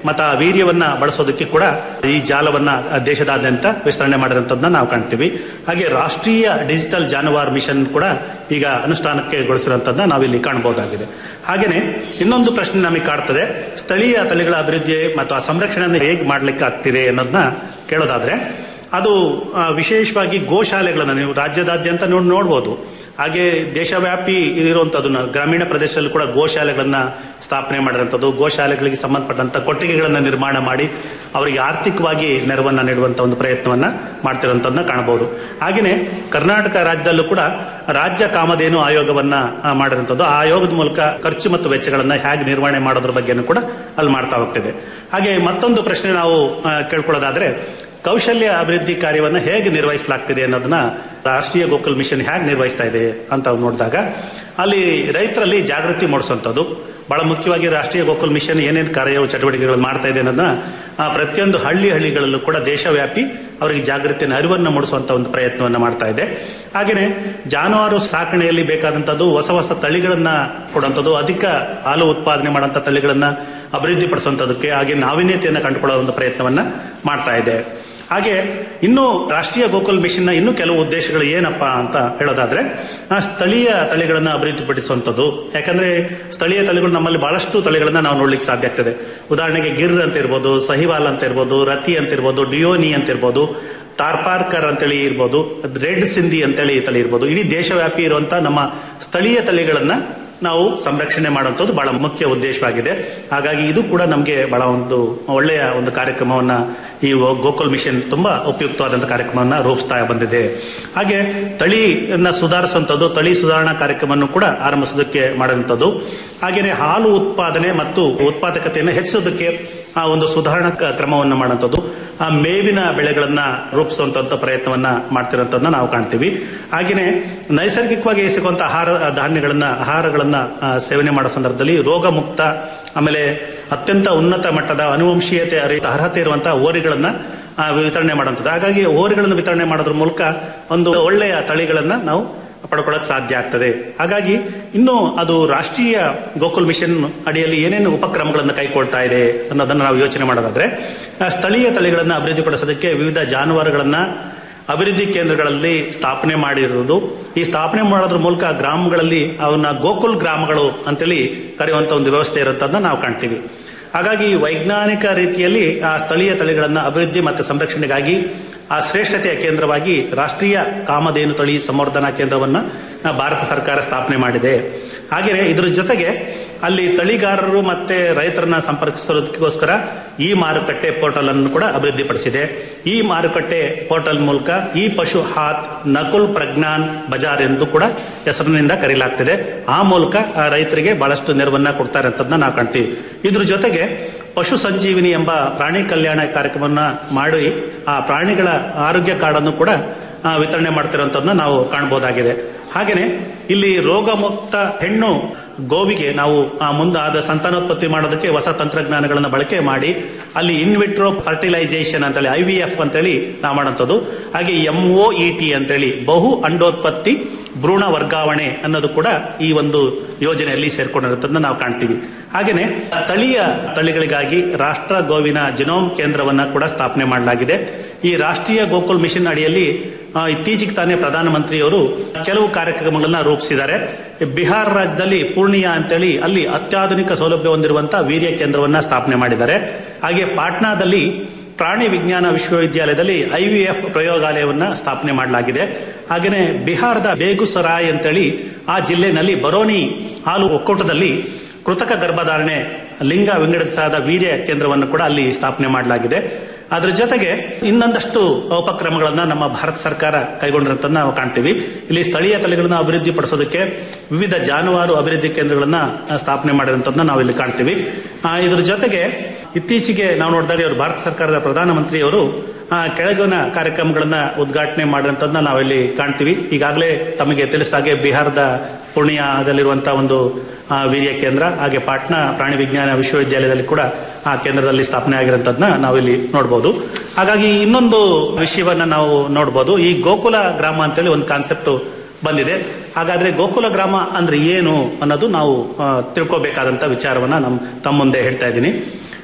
ಮತ್ತು ಆ ವೀರ್ಯವನ್ನ ಬಳಸೋದಕ್ಕೆ ಕೂಡ ಈ ಜಾಲವನ್ನ ದೇಶದಾದ್ಯಂತ ವಿಸ್ತರಣೆ ಮಾಡಿರುವಂತದ್ದನ್ನ ನಾವು ಕಾಣ್ತೀವಿ ಹಾಗೆ ರಾಷ್ಟ್ರೀಯ ಡಿಜಿಟಲ್ ಜಾನುವಾರು ಮಿಷನ್ ಕೂಡ ಈಗ ಅನುಷ್ಠಾನಕ್ಕೆ ಗೊಳಿಸಿರುವಂತದ್ದನ್ನ ನಾವಿಲ್ಲಿ ಕಾಣಬಹುದಾಗಿದೆ ಹಾಗೇನೆ ಇನ್ನೊಂದು ಪ್ರಶ್ನೆ ನಮಗೆ ಕಾಡ್ತದೆ ಸ್ಥಳೀಯ ತಳಿಗಳ ಅಭಿವೃದ್ಧಿ ಮತ್ತು ಆ ಸಂರಕ್ಷಣೆಯನ್ನು ಹೇಗೆ ಮಾಡ್ಲಿಕ್ಕೆ ಆಗ್ತಿದೆ ಅನ್ನೋದನ್ನ ಕೇಳೋದಾದ್ರೆ ಅದು ಆ, ವಿಶೇಷವಾಗಿ ಗೋಶಾಲೆಗಳನ್ನ ನೀವು ರಾಜ್ಯದಾದ್ಯಂತ ನೋಡಿ ನೋಡ್ಬೋದು ಹಾಗೆ ದೇಶವ್ಯಾಪಿ ಇರುವಂತದ್ದು ಗ್ರಾಮೀಣ ಪ್ರದೇಶದಲ್ಲಿ ಕೂಡ ಗೋಶಾಲೆಗಳನ್ನ ಸ್ಥಾಪನೆ ಮಾಡಿರುವಂಥದ್ದು ಗೋಶಾಲೆಗಳಿಗೆ ಸಂಬಂಧಪಟ್ಟಂತ ಕೊಟ್ಟಿಗೆಗಳನ್ನ ನಿರ್ಮಾಣ ಮಾಡಿ ಅವರಿಗೆ ಆರ್ಥಿಕವಾಗಿ ನೆರವನ್ನ ನೀಡುವಂತ ಒಂದು ಪ್ರಯತ್ನವನ್ನ ಮಾಡ್ತಿರುವಂತದನ್ನ ಕಾಣಬಹುದು ಹಾಗೆಯೇ ಕರ್ನಾಟಕ ರಾಜ್ಯದಲ್ಲೂ ಕೂಡ ರಾಜ್ಯ ಕಾಮಧೇನು ಆಯೋಗವನ್ನ ಆ, ಮಾಡಿರುವಂಥದ್ದು ಆ ಆಯೋಗದ ಮೂಲಕ ಖರ್ಚು ಮತ್ತು ವೆಚ್ಚಗಳನ್ನ ಹೇಗೆ ನಿರ್ವಹಣೆ ಮಾಡೋದ್ರ ಬಗ್ಗೆನೂ ಕೂಡ ಅಲ್ಲಿ ಮಾಡ್ತಾ ಹೋಗ್ತಿದೆ ಹಾಗೆ ಮತ್ತೊಂದು ಪ್ರಶ್ನೆ ನಾವು ಆ, ಕೇಳ್ಕೊಳ್ಳೋದಾದ್ರೆ ಕೌಶಲ್ಯ ಅಭಿವೃದ್ಧಿ ಕಾರ್ಯವನ್ನ ಹೇಗೆ ನಿರ್ವಹಿಸಲಾಗ್ತಿದೆ ಅನ್ನೋದನ್ನ ರಾಷ್ಟ್ರೀಯ ಗೋಕುಲ್ ಮಿಷನ್ ಹೇಗೆ ನಿರ್ವಹಿಸ್ತಾ ಇದೆ ಅಂತ ನೋಡಿದಾಗ ಅಲ್ಲಿ ರೈತರಲ್ಲಿ ಜಾಗೃತಿ ಮೂಡಿಸುವಂಥದ್ದು ಬಹಳ ಮುಖ್ಯವಾಗಿ ರಾಷ್ಟ್ರೀಯ ಗೋಕುಲ್ ಮಿಷನ್ ಏನೇನು ಕಾರ್ಯ ಚಟುವಟಿಕೆಗಳು ಮಾಡ್ತಾ ಇದೆ ಅನ್ನೋದನ್ನ ಆ, ಪ್ರತಿಯೊಂದು ಹಳ್ಳಿ ಹಳ್ಳಿಗಳಲ್ಲೂ ಕೂಡ ದೇಶವ್ಯಾಪಿ ಅವರಿಗೆ ಜಾಗೃತಿಯನ್ನು ಅರಿವನ್ನು ಮೂಡಿಸುವಂತ ಒಂದು ಪ್ರಯತ್ನವನ್ನ ಮಾಡ್ತಾ ಇದೆ ಹಾಗೇನೆ ಜಾನುವಾರು ಸಾಕಣೆಯಲ್ಲಿ ಬೇಕಾದಂತದ್ದು ಹೊಸ ಹೊಸ ತಳಿಗಳನ್ನ ಕೊಡುವಂಥದ್ದು ಅಧಿಕ ಹಾಲು ಉತ್ಪಾದನೆ ಮಾಡುವಂತ ತಳಿಗಳನ್ನ ಅಭಿವೃದ್ಧಿ ಪಡಿಸುವಂತದಕ್ಕೆ ಹಾಗೆ ನಾವೀನ್ಯತೆಯನ್ನು ಕಂಡುಕೊಳ್ಳುವ ಒಂದು ಪ್ರಯತ್ನವನ್ನ ಮಾಡ್ತಾ ಇದೆ ಹಾಗೆ ಇನ್ನು ರಾಷ್ಟ್ರೀಯ ಗೋಕುಲ್ ಮಿಷನ್ನ ಇನ್ನೂ ಕೆಲವು ಉದ್ದೇಶಗಳು ಏನಪ್ಪಾ ಅಂತ ಹೇಳೋದಾದ್ರೆ ಆ ಸ್ಥಳೀಯ ತಳಿಗಳನ್ನ ಅಭಿವೃದ್ಧಿಪಡಿಸುವಂಥದ್ದು ಯಾಕಂದ್ರೆ ಸ್ಥಳೀಯ ತಳಿಗಳು ನಮ್ಮಲ್ಲಿ ಬಹಳಷ್ಟು ತಳಿಗಳನ್ನ ನಾವು ನೋಡ್ಲಿಕ್ಕೆ ಸಾಧ್ಯ ಆಗ್ತದೆ ಉದಾಹರಣೆಗೆ ಗಿರ್ ಅಂತ ಇರ್ಬೋದು ಸಹಿವಾಲ್ ಅಂತ ಇರ್ಬೋದು ರತಿ ಅಂತ ಇರ್ಬೋದು ಡಿಯೋನಿ ಅಂತ ಇರ್ಬೋದು ತಾರ್ಪಾರ್ಕರ್ ಅಂತೇಳಿ ಇರ್ಬೋದು ರೆಡ್ ಸಿಂಧಿ ಅಂತೇಳಿ ತಳಿ ಇರ್ಬೋದು ಇಡೀ ದೇಶವ್ಯಾಪಿ ಇರುವಂತ ನಮ್ಮ ಸ್ಥಳೀಯ ತಳಿಗಳನ್ನ ನಾವು ಸಂರಕ್ಷಣೆ ಮಾಡುವಂಥದ್ದು ಬಹಳ ಮುಖ್ಯ ಉದ್ದೇಶವಾಗಿದೆ ಹಾಗಾಗಿ ಇದು ಕೂಡ ನಮಗೆ ಬಹಳ ಒಂದು ಒಳ್ಳೆಯ ಒಂದು ಕಾರ್ಯಕ್ರಮವನ್ನ ಈ ಗೋಕುಲ್ ಮಿಷನ್ ತುಂಬಾ ಉಪಯುಕ್ತವಾದಂತಹ ಕಾರ್ಯಕ್ರಮವನ್ನ ರೂಪಿಸ್ತಾ ಬಂದಿದೆ ಹಾಗೆ ತಳಿಯನ್ನ ಸುಧಾರಿಸುವಂಥದ್ದು ತಳಿ ಸುಧಾರಣಾ ಕಾರ್ಯಕ್ರಮವನ್ನು ಕೂಡ ಆರಂಭಿಸೋದಕ್ಕೆ ಮಾಡುವಂಥದ್ದು ಹಾಗೆಯೇ ಹಾಲು ಉತ್ಪಾದನೆ ಮತ್ತು ಉತ್ಪಾದಕತೆಯನ್ನು ಹೆಚ್ಚಿಸೋದಕ್ಕೆ ಆ ಒಂದು ಸುಧಾರಣಾ ಕ- ಕ್ರಮವನ್ನ ಮಾಡುವಂಥದ್ದು ಆ ಮೇವಿನ ಬೆಳೆಗಳನ್ನ ರೂಪಿಸುವಂತ ಪ್ರಯತ್ನವನ್ನ ಮಾಡ್ತಿರೋಂಥದ್ದನ್ನ ನಾವು ಕಾಣ್ತೀವಿ ಹಾಗೆಯೇ ನೈಸರ್ಗಿಕವಾಗಿ ಸಿಗುವಂತ ಆಹಾರ ಧಾನ್ಯಗಳನ್ನ ಆಹಾರಗಳನ್ನ ಆ, ಸೇವನೆ ಮಾಡೋ ಸಂದರ್ಭದಲ್ಲಿ ರೋಗ ಮುಕ್ತ ಆಮೇಲೆ ಅತ್ಯಂತ ಉನ್ನತ ಮಟ್ಟದ ಅನುವಂಶೀಯತೆ ಅರಿತ ಅರ್ಹತೆ ಇರುವಂತಹ ಓರಿಗಳನ್ನ ಆ, ವಿತರಣೆ ಮಾಡುವಂಥದ್ದು ಹಾಗಾಗಿ ಓರಿಗಳನ್ನು ವಿತರಣೆ ಮಾಡೋದ್ರ ಮೂಲಕ ಒಂದು ಒಳ್ಳೆಯ ತಳಿಗಳನ್ನ ನಾವು ಪಡ್ಕೊಳ್ಳೋಕೆ ಸಾಧ್ಯ ಆಗ್ತದೆ ಹಾಗಾಗಿ ಇನ್ನು ಅದು ರಾಷ್ಟ್ರೀಯ ಗೋಕುಲ್ ಮಿಷನ್ ಅಡಿಯಲ್ಲಿ ಏನೇನು ಉಪಕ್ರಮಗಳನ್ನು ಕೈಗೊಳ್ತಾ ಇದೆ ಅನ್ನೋದನ್ನ ನಾವು ಯೋಚನೆ ಮಾಡೋದಾದ್ರೆ ಆ, ಸ್ಥಳೀಯ ತಳಿಗಳನ್ನ ಅಭಿವೃದ್ಧಿಪಡಿಸೋದಕ್ಕೆ ವಿವಿಧ ಜಾನುವಾರುಗಳನ್ನ ಅಭಿವೃದ್ಧಿ ಕೇಂದ್ರಗಳಲ್ಲಿ ಸ್ಥಾಪನೆ ಮಾಡಿರುವುದು ಈ ಸ್ಥಾಪನೆ ಮಾಡೋದ್ರ ಮೂಲಕ ಗ್ರಾಮಗಳಲ್ಲಿ ಅವನ್ನ ಗೋಕುಲ್ ಗ್ರಾಮಗಳು ಅಂತೇಳಿ ಕರೆಯುವಂತ ಒಂದು ವ್ಯವಸ್ಥೆ ಇರುತ್ತದನ್ನ ನಾವು ಕಾಣ್ತೀವಿ ಹಾಗಾಗಿ ವೈಜ್ಞಾನಿಕ ರೀತಿಯಲ್ಲಿ ಆ ಸ್ಥಳೀಯ ತಳಿಗಳನ್ನ ಅಭಿವೃದ್ಧಿ ಮತ್ತು ಸಂರಕ್ಷಣೆಗಾಗಿ ಆ ಶ್ರೇಷ್ಠತೆಯ ಕೇಂದ್ರವಾಗಿ ರಾಷ್ಟ್ರೀಯ ಕಾಮಧೇನು ತಳಿ ಸಂವರ್ಧನಾ ಕೇಂದ್ರವನ್ನ ಆ, ಭಾರತ ಸರ್ಕಾರ ಸ್ಥಾಪನೆ ಮಾಡಿದೆ ಹಾಗೆಯೇ ಇದ್ರ ಜೊತೆಗೆ ಅಲ್ಲಿ ತಳಿಗಾರರು ಮತ್ತೆ ರೈತರನ್ನ ಸಂಪರ್ಕಿಸೋದಕ್ಕೋಸ್ಕರ ಈ ಮಾರುಕಟ್ಟೆ ಪೋರ್ಟಲ್ ಅನ್ನು ಕೂಡ ಅಭಿವೃದ್ಧಿಪಡಿಸಿದೆ ಈ ಮಾರುಕಟ್ಟೆ ಪೋರ್ಟಲ್ ಮೂಲಕ ಈ ಪಶು ಹಾತ್ ನಕುಲ್ ಪ್ರಜ್ಞಾನ್ ಬಜಾರ್ ಎಂದು ಕೂಡ ಹೆಸರಿನಿಂದ ಕರೆಯಲಾಗ್ತಿದೆ ಆ ಮೂಲಕ ಆ ರೈತರಿಗೆ ಬಹಳಷ್ಟು ನೆರವನ್ನ ಕೊಡ್ತಾರೆ ಅಂತದನ್ನ ನಾವು ಕಾಣ್ತೀವಿ ಇದ್ರ ಜೊತೆಗೆ ಪಶು ಸಂಜೀವಿನಿ ಎಂಬ ಪ್ರಾಣಿ ಕಲ್ಯಾಣ ಕಾರ್ಯಕ್ರಮವನ್ನ ಮಾಡಿ ಆ ಪ್ರಾಣಿಗಳ ಆರೋಗ್ಯ ಕಾರ್ಡ್ ಅನ್ನು ಕೂಡ ಆ, ವಿತರಣೆ ಮಾಡ್ತಿರೋಂಥದ್ದನ್ನ ನಾವು ಕಾಣಬಹುದಾಗಿದೆ ಹಾಗೇನೆ ಇಲ್ಲಿ ರೋಗ ಮುಕ್ತ ಹೆಣ್ಣು ಗೋವಿಗೆ ನಾವು ಆ ಮುಂದಾದ ಸಂತಾನೋತ್ಪತ್ತಿ ಮಾಡೋದಕ್ಕೆ ಹೊಸ ತಂತ್ರಜ್ಞಾನಗಳನ್ನ ಬಳಕೆ ಮಾಡಿ ಅಲ್ಲಿ ಇನ್ವಿಟ್ರೋ ಫರ್ಟಿಲೈಸೇಷನ್ ಅಂತೇಳಿ ಐ ವಿ ಎಫ್ ಅಂತೇಳಿ ನಾವು ಮಾಡೋಂಥದ್ದು ಹಾಗೆ ಎಂ ಒ ಇ ಟಿ ಅಂತೇಳಿ ಬಹು ಅಂಡೋತ್ಪತ್ತಿ ಭ್ರೂಣ ವರ್ಗಾವಣೆ ಅನ್ನೋದು ಕೂಡ ಈ ಒಂದು ಯೋಜನೆಯಲ್ಲಿ ಸೇರ್ಕೊಂಡಿರುತ್ತದನ್ನ ನಾವು ಕಾಣ್ತೀವಿ ಹಾಗೇನೆ ಸ್ಥಳೀಯ ತಳಿಗಳಿಗಾಗಿ ರಾಷ್ಟ್ರ ಗೋವಿನ ಜಿನೋಮ್ ಕೇಂದ್ರವನ್ನ ಕೂಡ ಸ್ಥಾಪನೆ ಮಾಡಲಾಗಿದೆ ಈ ರಾಷ್ಟ್ರೀಯ ಗೋಕುಲ್ ಮಿಷನ್ ಅಡಿಯಲ್ಲಿ ಆ, ಇತ್ತೀಚೆಗೆ ತಾನೇ ಪ್ರಧಾನಮಂತ್ರಿಯವರು ಕೆಲವು ಕಾರ್ಯಕ್ರಮಗಳನ್ನ ರೂಪಿಸಿದ್ದಾರೆ ಬಿಹಾರ ರಾಜ್ಯದಲ್ಲಿ ಪೂರ್ಣಿಯಾ ಅಂತೇಳಿ ಅಲ್ಲಿ ಅತ್ಯಾಧುನಿಕ ಸೌಲಭ್ಯ ಹೊಂದಿರುವಂತಹ ವೀರ್ಯ ಕೇಂದ್ರವನ್ನ ಸ್ಥಾಪನೆ ಮಾಡಿದ್ದಾರೆ ಹಾಗೆ ಪಾಟ್ನಾದಲ್ಲಿ ಪ್ರಾಣಿ ವಿಜ್ಞಾನ ವಿಶ್ವವಿದ್ಯಾಲಯದಲ್ಲಿ ಐವಿಎಫ್ ಪ್ರಯೋಗಾಲಯವನ್ನ ಸ್ಥಾಪನೆ ಮಾಡಲಾಗಿದೆ ಹಾಗೆಯೇ ಬಿಹಾರದ ಬೇಗುಸರಾಯ್ ಅಂತೇಳಿ ಆ ಜಿಲ್ಲೆನಲ್ಲಿ ಬರೋನಿ ಹಾಲು ಒಕ್ಕೂಟದಲ್ಲಿ ಕೃತಕ ಗರ್ಭಧಾರಣೆ ಲಿಂಗ ವಿಂಗಡಿಸಲಾದ ವೀರ್ಯ ಕೇಂದ್ರವನ್ನು ಕೂಡ ಅಲ್ಲಿ ಸ್ಥಾಪನೆ ಮಾಡಲಾಗಿದೆ ಅದ್ರ ಜೊತೆಗೆ ಇನ್ನೊಂದಷ್ಟು ಉಪಕ್ರಮಗಳನ್ನ ನಮ್ಮ ಭಾರತ ಸರ್ಕಾರ ಕೈಗೊಂಡಿರುತ್ತನ್ನ ನಾವು ಕಾಣ್ತೀವಿ ಇಲ್ಲಿ ಸ್ಥಳೀಯ ತಳಿಗಳನ್ನ ಅಭಿವೃದ್ಧಿ ಪಡಿಸೋದಕ್ಕೆ ವಿವಿಧ ಜಾನುವಾರು ಅಭಿವೃದ್ಧಿ ಕೇಂದ್ರಗಳನ್ನ ಆ, ಸ್ಥಾಪನೆ ಮಾಡಿರುವಂತದನ್ನ ನಾವು ಇಲ್ಲಿ ಕಾಣ್ತೀವಿ ಆ, ಇದ್ರ ಜೊತೆಗೆ ಇತ್ತೀಚೆಗೆ ನಾವು ನೋಡಿದಾಗ ಇವರು ಭಾರತ ಸರ್ಕಾರದ ಪ್ರಧಾನಮಂತ್ರಿಯವರು ಆ, ಕೆಳಗಿನ ಕಾರ್ಯಕ್ರಮಗಳನ್ನ ಉದ್ಘಾಟನೆ ಮಾಡಿರುವಂತದನ್ನ ನಾವಿಲ್ಲಿ ಕಾಣ್ತೀವಿ ಈಗಾಗಲೇ ತಮಗೆ ತಿಳಿಸಿದಾಗೆ ಬಿಹಾರದ ಪೂರ್ಣಿಯಾದಲ್ಲಿರುವಂತಹ ಒಂದು ಆ, ವೀರ್ಯ ಕೇಂದ್ರ ಹಾಗೆ ಪಾಟ್ನಾ ಪ್ರಾಣಿ ವಿಜ್ಞಾನ ವಿಶ್ವವಿದ್ಯಾಲಯದಲ್ಲಿ ಕೂಡ ಆ ಕೇಂದ್ರದಲ್ಲಿ ಸ್ಥಾಪನೆ ಆಗಿರೋಂಥದ್ದನ್ನ ನಾವಿಲ್ಲಿ ನೋಡಬಹುದು ಹಾಗಾಗಿ ಇನ್ನೊಂದು ವಿಷಯವನ್ನ ನಾವು ನೋಡಬಹುದು ಈ ಗೋಕುಲ ಗ್ರಾಮ ಅಂತೇಳಿ ಒಂದು ಕಾನ್ಸೆಪ್ಟ್ ಬಂದಿದೆ ಹಾಗಾದ್ರೆ ಗೋಕುಲ ಗ್ರಾಮ ಅಂದ್ರೆ ಏನು ಅನ್ನೋದು ನಾವು ಆ, ತಿಳ್ಕೊಬೇಕಾದಂತ ವಿಚಾರವನ್ನ ನಮ್ ತಮ್ಮ ಮುಂದೆ ಹೇಳ್ತಾ ಇದ್ದೀನಿ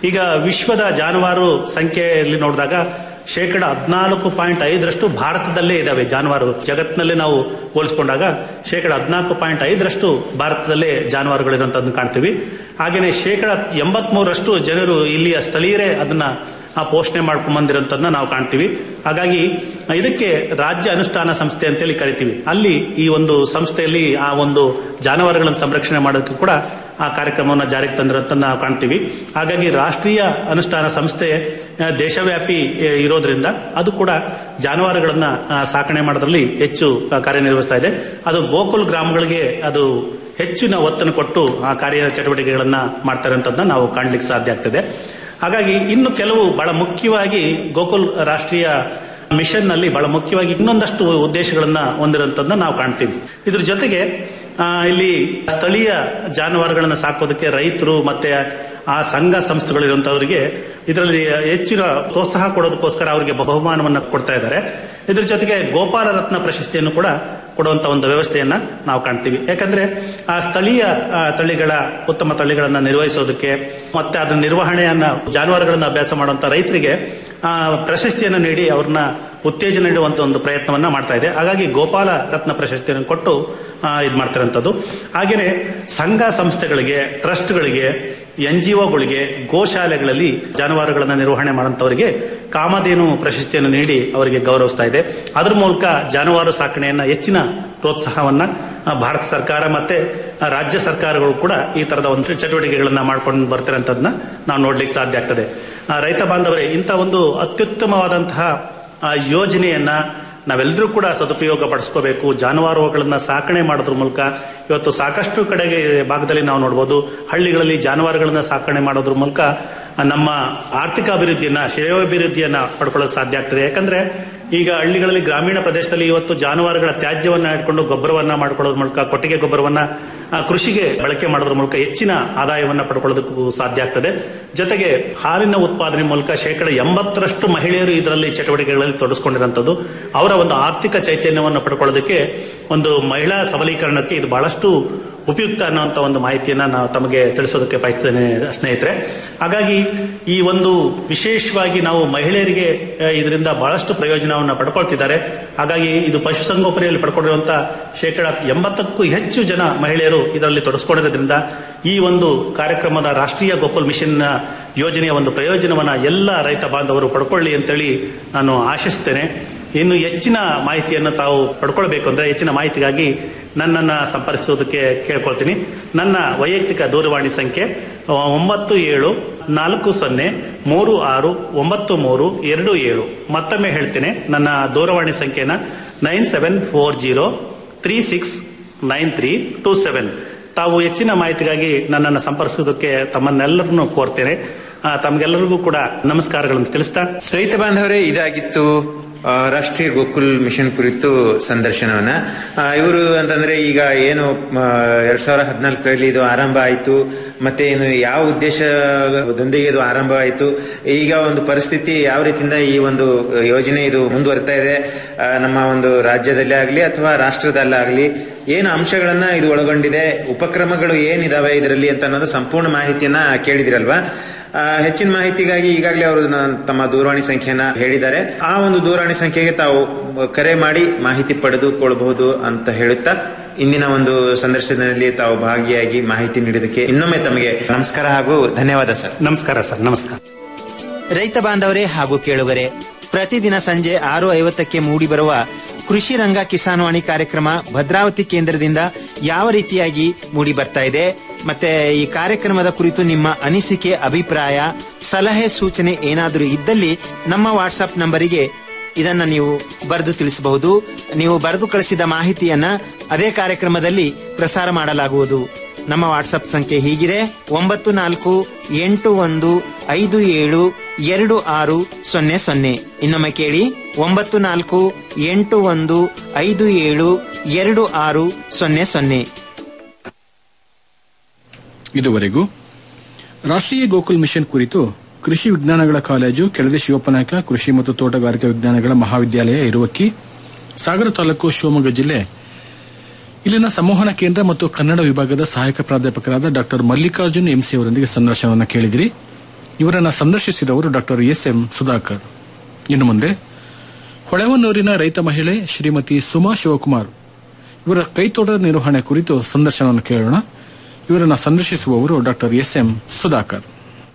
ಈಗ ವಿಶ್ವದ ಜಾನುವಾರು ಸಂಖ್ಯೆಯಲ್ಲಿ ನೋಡಿದಾಗ ಶೇಕಡ ಹದಿನಾಲ್ಕು ಪಾಯಿಂಟ್ ಐದರಷ್ಟು ಭಾರತದಲ್ಲೇ ಇದಾವೆ ಜಾನುವಾರು ಜಗತ್ತಿನಲ್ಲಿ ನಾವು ಹೋಲಿಸ್ಕೊಂಡಾಗ ಶೇಕಡ ಹದಿನಾಲ್ಕು ಪಾಯಿಂಟ್ ಐದರಷ್ಟು ಭಾರತದಲ್ಲೇ ಜಾನುವಾರುಗಳಿರುವಂತದ್ದು ಕಾಣ್ತೀವಿ ಹಾಗೇನೆ ಶೇಕಡ ಎಂಬತ್ಮೂರರಷ್ಟು ಜನರು ಇಲ್ಲಿಯ ಸ್ಥಳೀಯರೇ ಅದನ್ನ ಆ ಪೋಷಣೆ ಮಾಡ್ಕೊಂಡ್ ಬಂದಿರೋಂಥದ್ದನ್ನ ನಾವು ಕಾಣ್ತೀವಿ ಹಾಗಾಗಿ ಇದಕ್ಕೆ ರಾಜ್ಯ ಅನುಷ್ಠಾನ ಸಂಸ್ಥೆ ಅಂತೇಳಿ ಕರಿತೀವಿ ಅಲ್ಲಿ ಈ ಒಂದು ಸಂಸ್ಥೆಯಲ್ಲಿ ಆ ಒಂದು ಜಾನುವಾರುಗಳನ್ನು ಸಂರಕ್ಷಣೆ ಮಾಡೋದಕ್ಕೆ ಕೂಡ ಆ ಕಾರ್ಯಕ್ರಮವನ್ನು ಜಾರಿಗೆ ತಂದಿರೋಂಥ ನಾವು ಕಾಣ್ತೀವಿ ಹಾಗಾಗಿ ರಾಷ್ಟ್ರೀಯ ಅನುಷ್ಠಾನ ಸಂಸ್ಥೆ ಆ, ದೇಶವ್ಯಾಪಿ ಆ, ಇರೋದ್ರಿಂದ ಅದು ಕೂಡ ಜಾನುವಾರುಗಳನ್ನ ಆ, ಸಾಕಣೆ ಮಾಡೋದ್ರಲ್ಲಿ ಹೆಚ್ಚು ಆ, ಕಾರ್ಯನಿರ್ವಹಿಸ್ತಾ ಇದೆ ಅದು ಗೋಕುಲ್ ಗ್ರಾಮಗಳಿಗೆ ಅದು ಹೆಚ್ಚಿನ ಒತ್ತನ್ನು ಕೊಟ್ಟು ಆ ಕಾರ್ಯ ಚಟುವಟಿಕೆಗಳನ್ನ ಮಾಡ್ತಾ ಇರೋಂಥದ್ದನ್ನ ನಾವು ಕಾಣ್ಲಿಕ್ಕೆ ಸಾಧ್ಯ ಆಗ್ತದೆ ಹಾಗಾಗಿ ಇನ್ನು ಕೆಲವು ಬಹಳ ಮುಖ್ಯವಾಗಿ ಗೋಕುಲ್ ರಾಷ್ಟ್ರೀಯ ಮಿಷನ್ ನಲ್ಲಿ ಬಹಳ ಮುಖ್ಯವಾಗಿ ಇನ್ನೊಂದಷ್ಟು ಉದ್ದೇಶಗಳನ್ನ ಹೊಂದಿರುವಂತದ್ದನ್ನ ನಾವು ಕಾಣ್ತೀವಿ ಇದ್ರ ಜೊತೆಗೆ ಆ, ಇಲ್ಲಿ ಸ್ಥಳೀಯ ಜಾನುವಾರುಗಳನ್ನ ಸಾಕೋದಕ್ಕೆ ರೈತರು ಮತ್ತೆ ಆ ಸಂಘ ಸಂಸ್ಥೆಗಳಿರುವಂತವರಿಗೆ ಇದರಲ್ಲಿ ಹೆಚ್ಚಿನ ಪ್ರೋತ್ಸಾಹ ಕೊಡೋದಕ್ಕೋಸ್ಕರ ಅವರಿಗೆ ಬಹುಮಾನವನ್ನ ಕೊಡ್ತಾ ಇದ್ದಾರೆ ಇದ್ರ ಜೊತೆಗೆ ಗೋಪಾಲ ರತ್ನ ಪ್ರಶಸ್ತಿಯನ್ನು ಕೂಡ ಕೊಡುವಂತ ಒಂದು ವ್ಯವಸ್ಥೆಯನ್ನ ನಾವು ಕಾಣ್ತೀವಿ ಯಾಕಂದ್ರೆ ಆ ಸ್ಥಳೀಯ ಆ, ತಳಿಗಳ ಉತ್ತಮ ತಳಿಗಳನ್ನ ನಿರ್ವಹಿಸೋದಕ್ಕೆ ಮತ್ತೆ ಅದರ ನಿರ್ವಹಣೆಯನ್ನ ಜಾನುವಾರುಗಳನ್ನ ಅಭ್ಯಾಸ ಮಾಡುವಂತ ರೈತರಿಗೆ ಆ, ಪ್ರಶಸ್ತಿಯನ್ನು ನೀಡಿ ಅವ್ರನ್ನ ಉತ್ತೇಜನ ನೀಡುವಂತ ಒಂದು ಪ್ರಯತ್ನವನ್ನ ಮಾಡ್ತಾ ಇದೆ ಹಾಗಾಗಿ ಗೋಪಾಲ ರತ್ನ ಪ್ರಶಸ್ತಿಯನ್ನು ಕೊಟ್ಟು ಇದು ಮಾಡ್ತಿರೋಂಥದ್ದು ಹಾಗೆಯೇ ಸಂಘ ಸಂಸ್ಥೆಗಳಿಗೆ ಟ್ರಸ್ಟ್ಗಳಿಗೆ ಎನ್ ಜಿ ಒಗಳಿಗೆ ಗೋಶಾಲೆಗಳಲ್ಲಿ ಜಾನುವಾರುಗಳನ್ನ ನಿರ್ವಹಣೆ ಮಾಡುವಂತವರಿಗೆ ಕಾಮಧೇನು ಪ್ರಶಸ್ತಿಯನ್ನು ನೀಡಿ ಅವರಿಗೆ ಗೌರವಿಸ್ತಾ ಇದೆ ಅದ್ರ ಮೂಲಕ ಜಾನುವಾರು ಸಾಕಣೆಯನ್ನ ಹೆಚ್ಚಿನ ಪ್ರೋತ್ಸಾಹವನ್ನ ಆ, ಭಾರತ ಸರ್ಕಾರ ಮತ್ತೆ ಆ, ರಾಜ್ಯ ಸರ್ಕಾರಗಳು ಕೂಡ ಈ ತರದ ಒಂದು ಚಟುವಟಿಕೆಗಳನ್ನ ಮಾಡ್ಕೊಂಡು ಬರ್ತಿರೋಂಥದ್ದನ್ನ ನಾವು ನೋಡ್ಲಿಕ್ಕೆ ಸಾಧ್ಯ ಆಗ್ತದೆ ಆ, ರೈತ ಬಾಂಧವರೇ ಇಂಥ ಒಂದು ಅತ್ಯುತ್ತಮವಾದಂತಹ ಆ, ಯೋಜನೆಯನ್ನ ನಾವೆಲ್ಲರೂ ಕೂಡ ಸದುಪಯೋಗ ಪಡಿಸ್ಕೋಬೇಕು ಜಾನುವಾರುಗಳನ್ನ ಸಾಕಣೆ ಮಾಡೋದ್ರ ಮೂಲಕ ಇವತ್ತು ಸಾಕಷ್ಟು ಕಡೆಗೆ ಭಾಗದಲ್ಲಿ ನಾವು ನೋಡ್ಬೋದು ಹಳ್ಳಿಗಳಲ್ಲಿ ಜಾನುವಾರುಗಳನ್ನ ಸಾಕಣೆ ಮಾಡೋದ್ರ ಮೂಲಕ ನಮ್ಮ ಆರ್ಥಿಕ ಅಭಿವೃದ್ಧಿಯನ್ನ ಶ್ರೇಯೋಭಿವೃದ್ಧಿಯನ್ನ ಪಡ್ಕೊಳ್ಳೋಕೆ ಸಾಧ್ಯ ಆಗ್ತದೆ ಯಾಕಂದ್ರೆ ಈಗ ಹಳ್ಳಿಗಳಲ್ಲಿ ಗ್ರಾಮೀಣ ಪ್ರದೇಶದಲ್ಲಿ ಇವತ್ತು ಜಾನುವಾರುಗಳ ತ್ಯಾಜ್ಯವನ್ನ ಇಟ್ಕೊಂಡು ಗೊಬ್ಬರವನ್ನ ಮಾಡ್ಕೊಳ್ಳೋದ್ರ ಮೂಲಕ ಕೊಟ್ಟಿಗೆ ಗೊಬ್ಬರವನ್ನ ಆ, ಕೃಷಿಗೆ ಬಳಕೆ ಮಾಡೋದ್ರ ಮೂಲಕ ಹೆಚ್ಚಿನ ಆದಾಯವನ್ನ ಪಡ್ಕೊಳ್ಳೋದಕ್ಕೂ ಸಾಧ್ಯ ಆಗ್ತದೆ ಜೊತೆಗೆ ಹಾಲಿನ ಉತ್ಪಾದನೆ ಮೂಲಕ ಶೇಕಡ ಎಂಬತ್ತರಷ್ಟು ಮಹಿಳೆಯರು ಇದರಲ್ಲಿ ಚಟುವಟಿಕೆಗಳಲ್ಲಿ ತೊಡಗಿಸ್ಕೊಂಡಿರುವಂತದ್ದು ಅವರ ಒಂದು ಆರ್ಥಿಕ ಚೈತನ್ಯವನ್ನು ಪಡ್ಕೊಳ್ಳೋದಕ್ಕೆ ಒಂದು ಮಹಿಳಾ ಸಬಲೀಕರಣಕ್ಕೆ ಇದು ಬಹಳಷ್ಟು ಉಪಯುಕ್ತ ಅನ್ನುವಂತ ಒಂದು ಮಾಹಿತಿಯನ್ನ ನಾವು ತಮಗೆ ತಿಳಿಸೋದಕ್ಕೆ ಬಯಸ್ತೇನೆ ಸ್ನೇಹಿತರೆ ಹಾಗಾಗಿ ಈ ಒಂದು ವಿಶೇಷವಾಗಿ ನಾವು ಮಹಿಳೆಯರಿಗೆ ಆ, ಇದರಿಂದ ಬಹಳಷ್ಟು ಪ್ರಯೋಜನವನ್ನು ಪಡ್ಕೊಳ್ತಿದ್ದಾರೆ ಹಾಗಾಗಿ ಇದು ಪಶುಸಂಗೋಪನೆಯಲ್ಲಿ ಪಡ್ಕೊಂಡಿರುವಂತ ಶೇಕಡ ಎಂಬತ್ತಕ್ಕೂ ಹೆಚ್ಚು ಜನ ಮಹಿಳೆಯರು ಇದರಲ್ಲಿ ತೊಡಗಿಸ್ಕೊಂಡಿರೋದ್ರಿಂದ ಈ ಒಂದು ಕಾರ್ಯಕ್ರಮದ ರಾಷ್ಟ್ರೀಯ ಗೋಕುಲ್ ಮಿಷನ್ ಯೋಜನೆಯ ಒಂದು ಪ್ರಯೋಜನವನ್ನ ಎಲ್ಲ ರೈತ ಬಾಂಧವರು ಪಡ್ಕೊಳ್ಳಿ ಅಂತೇಳಿ ನಾನು ಆಶಿಸ್ತೇನೆ ಇನ್ನು ಹೆಚ್ಚಿನ ಮಾಹಿತಿಯನ್ನು ತಾವು ಪಡ್ಕೊಳ್ಬೇಕು ಅಂದ್ರೆ ಹೆಚ್ಚಿನ ಮಾಹಿತಿಗಾಗಿ ನನ್ನನ್ನ ಸಂಪರ್ಕಿಸೋದಕ್ಕೆ ಕೇಳ್ಕೊಳ್ತೀನಿ ನನ್ನ ವೈಯಕ್ತಿಕ ದೂರವಾಣಿ ಸಂಖ್ಯೆ ಆ, ಒಂಬತ್ತು ಏಳು ನಾಲ್ಕು ಸೊನ್ನೆ ಮೂರು ಆರು ಒಂಬತ್ತು ಮೂರು ಎರಡು ಏಳು ಮತ್ತೊಮ್ಮೆ ಹೇಳ್ತೇನೆ ನನ್ನ ದೂರವಾಣಿ ಸಂಖ್ಯೆನ nine seven four zero three six nine three two seven ತಾವು ಹೆಚ್ಚಿನ ಮಾಹಿತಿಗಾಗಿ ನನ್ನನ್ನು ಸಂಪರ್ಕಿಸೋದಕ್ಕೆ ತಮ್ಮನ್ನೆಲ್ಲರನ್ನು ಕೋರ್ತೇನೆ ಆ, ತಮ್ಗೆಲ್ಲರಿಗೂ ಕೂಡ ನಮಸ್ಕಾರಗಳನ್ನು ತಿಳಿಸ್ತಾ ರೈತ ಬಾಂಧವರೇ ಇದಾಗಿತ್ತು ಆ, ರಾಷ್ಟ್ರೀಯ ಗೋಕುಲ್ ಮಿಷನ್ ಕುರಿತು ಸಂದರ್ಶನವನ್ನ ಆ, ಇವರು ಅಂತಂದ್ರೆ ಈಗ ಏನು ಆ, ಎರಡ್ ಸಾವಿರದ ಹದಿನಾಲ್ಕರಲ್ಲಿ ಇದು ಆರಂಭ ಆಯಿತು ಮತ್ತೆ ಏನು ಯಾವ ಉದ್ದೇಶದೊಂದಿಗೆ ಇದು ಆರಂಭ ಆಯಿತು ಈಗ ಒಂದು ಪರಿಸ್ಥಿತಿ ಯಾವ ರೀತಿಯಿಂದ ಈ ಒಂದು ಯೋಜನೆ ಇದು ಮುಂದುವರಿತಾ ಇದೆ ಆ, ನಮ್ಮ ಒಂದು ರಾಜ್ಯದಲ್ಲೇ ಆಗಲಿ ಅಥವಾ ರಾಷ್ಟ್ರದಲ್ಲಾಗಲಿ ಏನು ಅಂಶಗಳನ್ನ ಇದು ಒಳಗೊಂಡಿದೆ ಉಪಕ್ರಮಗಳು ಏನಿದಾವೆ ಇದರಲ್ಲಿ ಅಂತ ಅನ್ನೋದು ಸಂಪೂರ್ಣ ಮಾಹಿತಿಯನ್ನ ಕೇಳಿದಿರಲ್ವಾ ಆ, ಹೆಚ್ಚಿನ ಮಾಹಿತಿಗಾಗಿ ಈಗಾಗಲೇ ಅವರು ನ- ತಮ್ಮ ದೂರವಾಣಿ ಸಂಖ್ಯೆಯನ್ನ ಹೇಳಿದ್ದಾರೆ ಆ ಒಂದು ದೂರವಾಣಿ ಸಂಖ್ಯೆಗೆ ತಾವು ಕರೆ ಮಾಡಿ ಮಾಹಿತಿ ಪಡೆದುಕೊಳ್ಳಬಹುದು ಅಂತ ಹೇಳುತ್ತಾ ಇಂದಿನ ಒಂದು ಸಂದರ್ಶನದಲ್ಲಿ ತಾವು ಭಾಗಿಯಾಗಿ ಮಾಹಿತಿ ನೀಡಿದ್ದಕ್ಕೆ ಇನ್ನೊಮ್ಮೆ ತಮಗೆ ನಮಸ್ಕಾರ ಹಾಗೂ ಧನ್ಯವಾದ ಸರ್ ನಮಸ್ಕಾರ ಸರ್ ನಮಸ್ಕಾರ ರೈತ ಬಾಂಧವರೇ ಹಾಗೂ ಕೇಳುಗರೆ ಪ್ರತಿದಿನ ಸಂಜೆ ಆರು ಐವತ್ತಕ್ಕೆ ಮೂಡಿಬರುವ ಕೃಷಿ ರಂಗ ಕಿಸಾನ್ವಾಣಿ ಕಾರ್ಯಕ್ರಮ ಭದ್ರಾವತಿ ಕೇಂದ್ರದಿಂದ ಯಾವ ರೀತಿಯಾಗಿ ಮೂಡಿ ಬರ್ತಾ ಇದೆ ಮತ್ತೆ ಈ ಕಾರ್ಯಕ್ರಮದ ಕುರಿತು ನಿಮ್ಮ ಅನಿಸಿಕೆ ಅಭಿಪ್ರಾಯ ಸಲಹೆ ಸೂಚನೆ ಏನಾದರೂ ಇದ್ದಲ್ಲಿ ನಮ್ಮ ವಾಟ್ಸ್ಆಪ್ ನಂಬರಿಗೆ ಇದನ್ನ ನೀವು ಬರೆದು ತಿಳಿಸಬಹುದು ನೀವು ಬರೆದು ಕಳಿಸಿದ ಮಾಹಿತಿಯನ್ನ ಅದೇ ಕಾರ್ಯಕ್ರಮದಲ್ಲಿ ಪ್ರಸಾರ ಮಾಡಲಾಗುವುದು ನಮ್ಮ ವಾಟ್ಸಪ್ ಸಂಖ್ಯೆ ಹೀಗಿದೆ ಒಂಬತ್ತು ನಾಲ್ಕು ಎಂಟು ಒಂದು ಐದು ಏಳು ಎರಡು ಆರು ಸೊನ್ನೆ ಸೊನ್ನೆ ಇನ್ನೊಮ್ಮೆ ಕೇಳಿ ಒಂಬತ್ತು ನಾಲ್ಕು ಎಂಟು ಒಂದು ಐದು ಏಳು ಎರಡು ಆರು ಸೊನ್ನೆ ಸೊನ್ನೆ ಇದುವರೆಗೂ ರಾಷ್ಟ್ರೀಯ ಗೋಕುಲ್ ಮಿಷನ್ ಕುರಿತು ಕೃಷಿ ವಿಜ್ಞಾನಗಳ ಕಾಲೇಜು ಕೆಳದಿ ಶಿವಪ್ಪನಾಯಕ ಕೃಷಿ ಮತ್ತು ತೋಟಗಾರಿಕಾ ವಿಜ್ಞಾನಗಳ ಮಹಾವಿದ್ಯಾಲಯ ಇರುವಕ್ಕಿ ಸಾಗರ ತಾಲೂಕು ಶಿವಮೊಗ್ಗ ಜಿಲ್ಲೆ ಇಲ್ಲಿನ ಸಂವಹನ ಕೇಂದ್ರ ಮತ್ತು ಕನ್ನಡ ವಿಭಾಗದ ಸಹಾಯಕ ಪ್ರಾಧ್ಯಾಪಕರಾದ ಡಾಕ್ಟರ್ ಮಲ್ಲಿಕಾರ್ಜುನ್ ಎಂಸಿ ಅವರೊಂದಿಗೆ ಸಂದರ್ಶನವನ್ನು ಕೇಳಿದಿರಿ ಇವರನ್ನ ಸಂದರ್ಶಿಸಿದವರು ಡಾಕ್ಟರ್ ಎಸ್ ಎಂ ಸುಧಾಕರ್ ಇನ್ನು ಮುಂದೆ ಹೊಳೆವನ್ನೂರಿನ ರೈತ ಮಹಿಳೆ ಶ್ರೀಮತಿ ಸುಮಾ ಶಿವಕುಮಾರ್ ಇವರ ಕೈತೋಟದ ನಿರ್ವಹಣೆ ಕುರಿತು ಸಂದರ್ಶನವನ್ನು ಕೇಳೋಣ ಇವರನ್ನ ಸಂದರ್ಶಿಸುವವರು ಡಾಕ್ಟರ್ ಎಸ್ ಎಂ ಸುಧಾಕರ್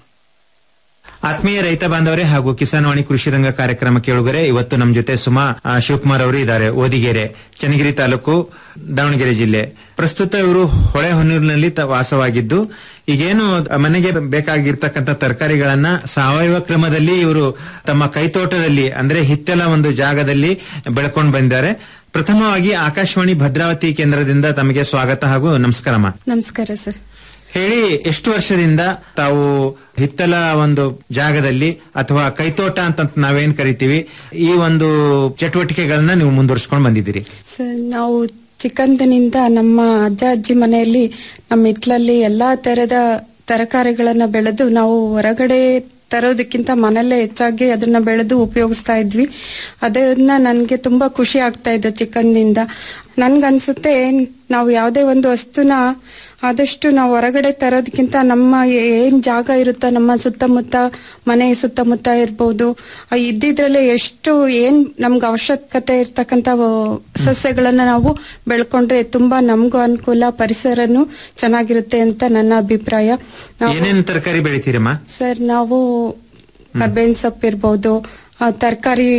ಆತ್ಮೀಯ ರೈತ ಬಾಂಧವರೇ ಹಾಗೂ ಕಿಸಾನ್ವಾಣಿ ಕೃಷಿ ರಂಗ ಕಾರ್ಯಕ್ರಮ ಕೇಳುಗರೆ ಇವತ್ತು ನಮ್ಮ ಜೊತೆ ಸುಮಾ ಆ, ಶಿವಕುಮಾರ್ ಅವರು ಇದ್ದಾರೆ ಓದಿಗೆರೆ ಚನ್ನಗಿರಿ ತಾಲೂಕು ದಾವಣಗೆರೆ ಜಿಲ್ಲೆ ಪ್ರಸ್ತುತ ಇವರು ಹೊಳೆ ಹೊನ್ನೂರಿನಲ್ಲಿ ತ- ವಾಸವಾಗಿದ್ದು ಈಗೇನು ಮನೆಗೆ ಬೇಕಾಗಿರ್ತಕ್ಕಂಥ ತರಕಾರಿಗಳನ್ನ ಸಾವಯವ ಕ್ರಮದಲ್ಲಿ ಇವರು ತಮ್ಮ ಕೈತೋಟದಲ್ಲಿ ಅಂದ್ರೆ ಹಿತ್ತೆಲ ಒಂದು ಜಾಗದಲ್ಲಿ ಬೆಳ್ಕೊಂಡು ಬಂದಿದ್ದಾರೆ ಪ್ರಥಮವಾಗಿ ಆಕಾಶವಾಣಿ ಭದ್ರಾವತಿ ಕೇಂದ್ರದಿಂದ ತಮಗೆ ಸ್ವಾಗತ ಹಾಗೂ ನಮಸ್ಕಾರಮ್ಮ ನಮಸ್ಕಾರ ಸರ್ ಹೇಳಿ ಎಷ್ಟು ವರ್ಷದಿಂದ ತಾವು ಹಿತ್ತಲ ಒಂದು ಜಾಗದಲ್ಲಿ ಅಥವಾ ಕೈತೋಟ ಅಂತ ನಾವೇನ್ ಕರಿತೀವಿ ಈ ಒಂದು ಚಟುವಟಿಕೆಗಳನ್ನ ನೀವು ಮುಂದುವರಿಸ್ಕೊಂಡು ಬಂದಿದ್ದೀರಿ ಸರ್ ನಾವು ಚಿಕ್ಕಂದಿನಿಂದ ನಮ್ಮ ಅಜ್ಜ ಅಜ್ಜಿ ಮನೆಯಲ್ಲಿ ನಮ್ಮ ಹಿತ್ಲಲ್ಲಿ ಎಲ್ಲಾ ತರದ ತರಕಾರಿಗಳನ್ನ ಬೆಳೆದು ನಾವು ಹೊರಗಡೆ ತರೋದಕ್ಕಿಂತ ಮನೆಯಲ್ಲೇ ಹೆಚ್ಚಾಗಿ ಅದನ್ನ ಬೆಳೆದು ಉಪಯೋಗಿಸ್ತಾ ಇದ್ವಿ ಅದನ್ನ ನನಗೆ ತುಂಬಾ ಖುಷಿ ಆಗ್ತಾ ಇದೆ ಚಿಕ್ಕಂದಿನಿಂದ ನನ್ಗನ್ಸುತ್ತೆ ನಾವು ಯಾವುದೇ ಒಂದು ವಸ್ತುನ ಆದಷ್ಟು ನಾವು ಹೊರಗಡೆ ತರೋದಕ್ಕಿಂತ ನಮ್ಮ ಏನ್ ಜಾಗ ಇರುತ್ತೋ ನಮ್ಮ ಸುತ್ತಮುತ್ತ ಮನೆ ಸುತ್ತಮುತ್ತ ಇರ್ಬೋದು ಆ ಇದ್ದಿದ್ರಲ್ಲೇ ಎಷ್ಟು ಏನ್ ನಮ್ಗೆ ಅವಶ್ಯಕತೆ ಇರ್ತಕ್ಕಂತ ಸಸ್ಯಗಳನ್ನ ನಾವು ಬೆಳ್ಕೊಂಡ್ರೆ ತುಂಬಾ ನಮಗೂ ಅನುಕೂಲ ಪರಿಸರನು ಚೆನ್ನಾಗಿರುತ್ತೆ ಅಂತ ನನ್ನ ಅಭಿಪ್ರಾಯ ನಾವು ಏನೇನ್ ತರಕಾರಿ ಬೆಳಿತೀರಮ್ಮ ಸರ್ ನಾವು ಕರ್ಬೇವಿನ ಸೊಪ್ಪು ಇರ್ಬೋದು ತರಕಾರಿ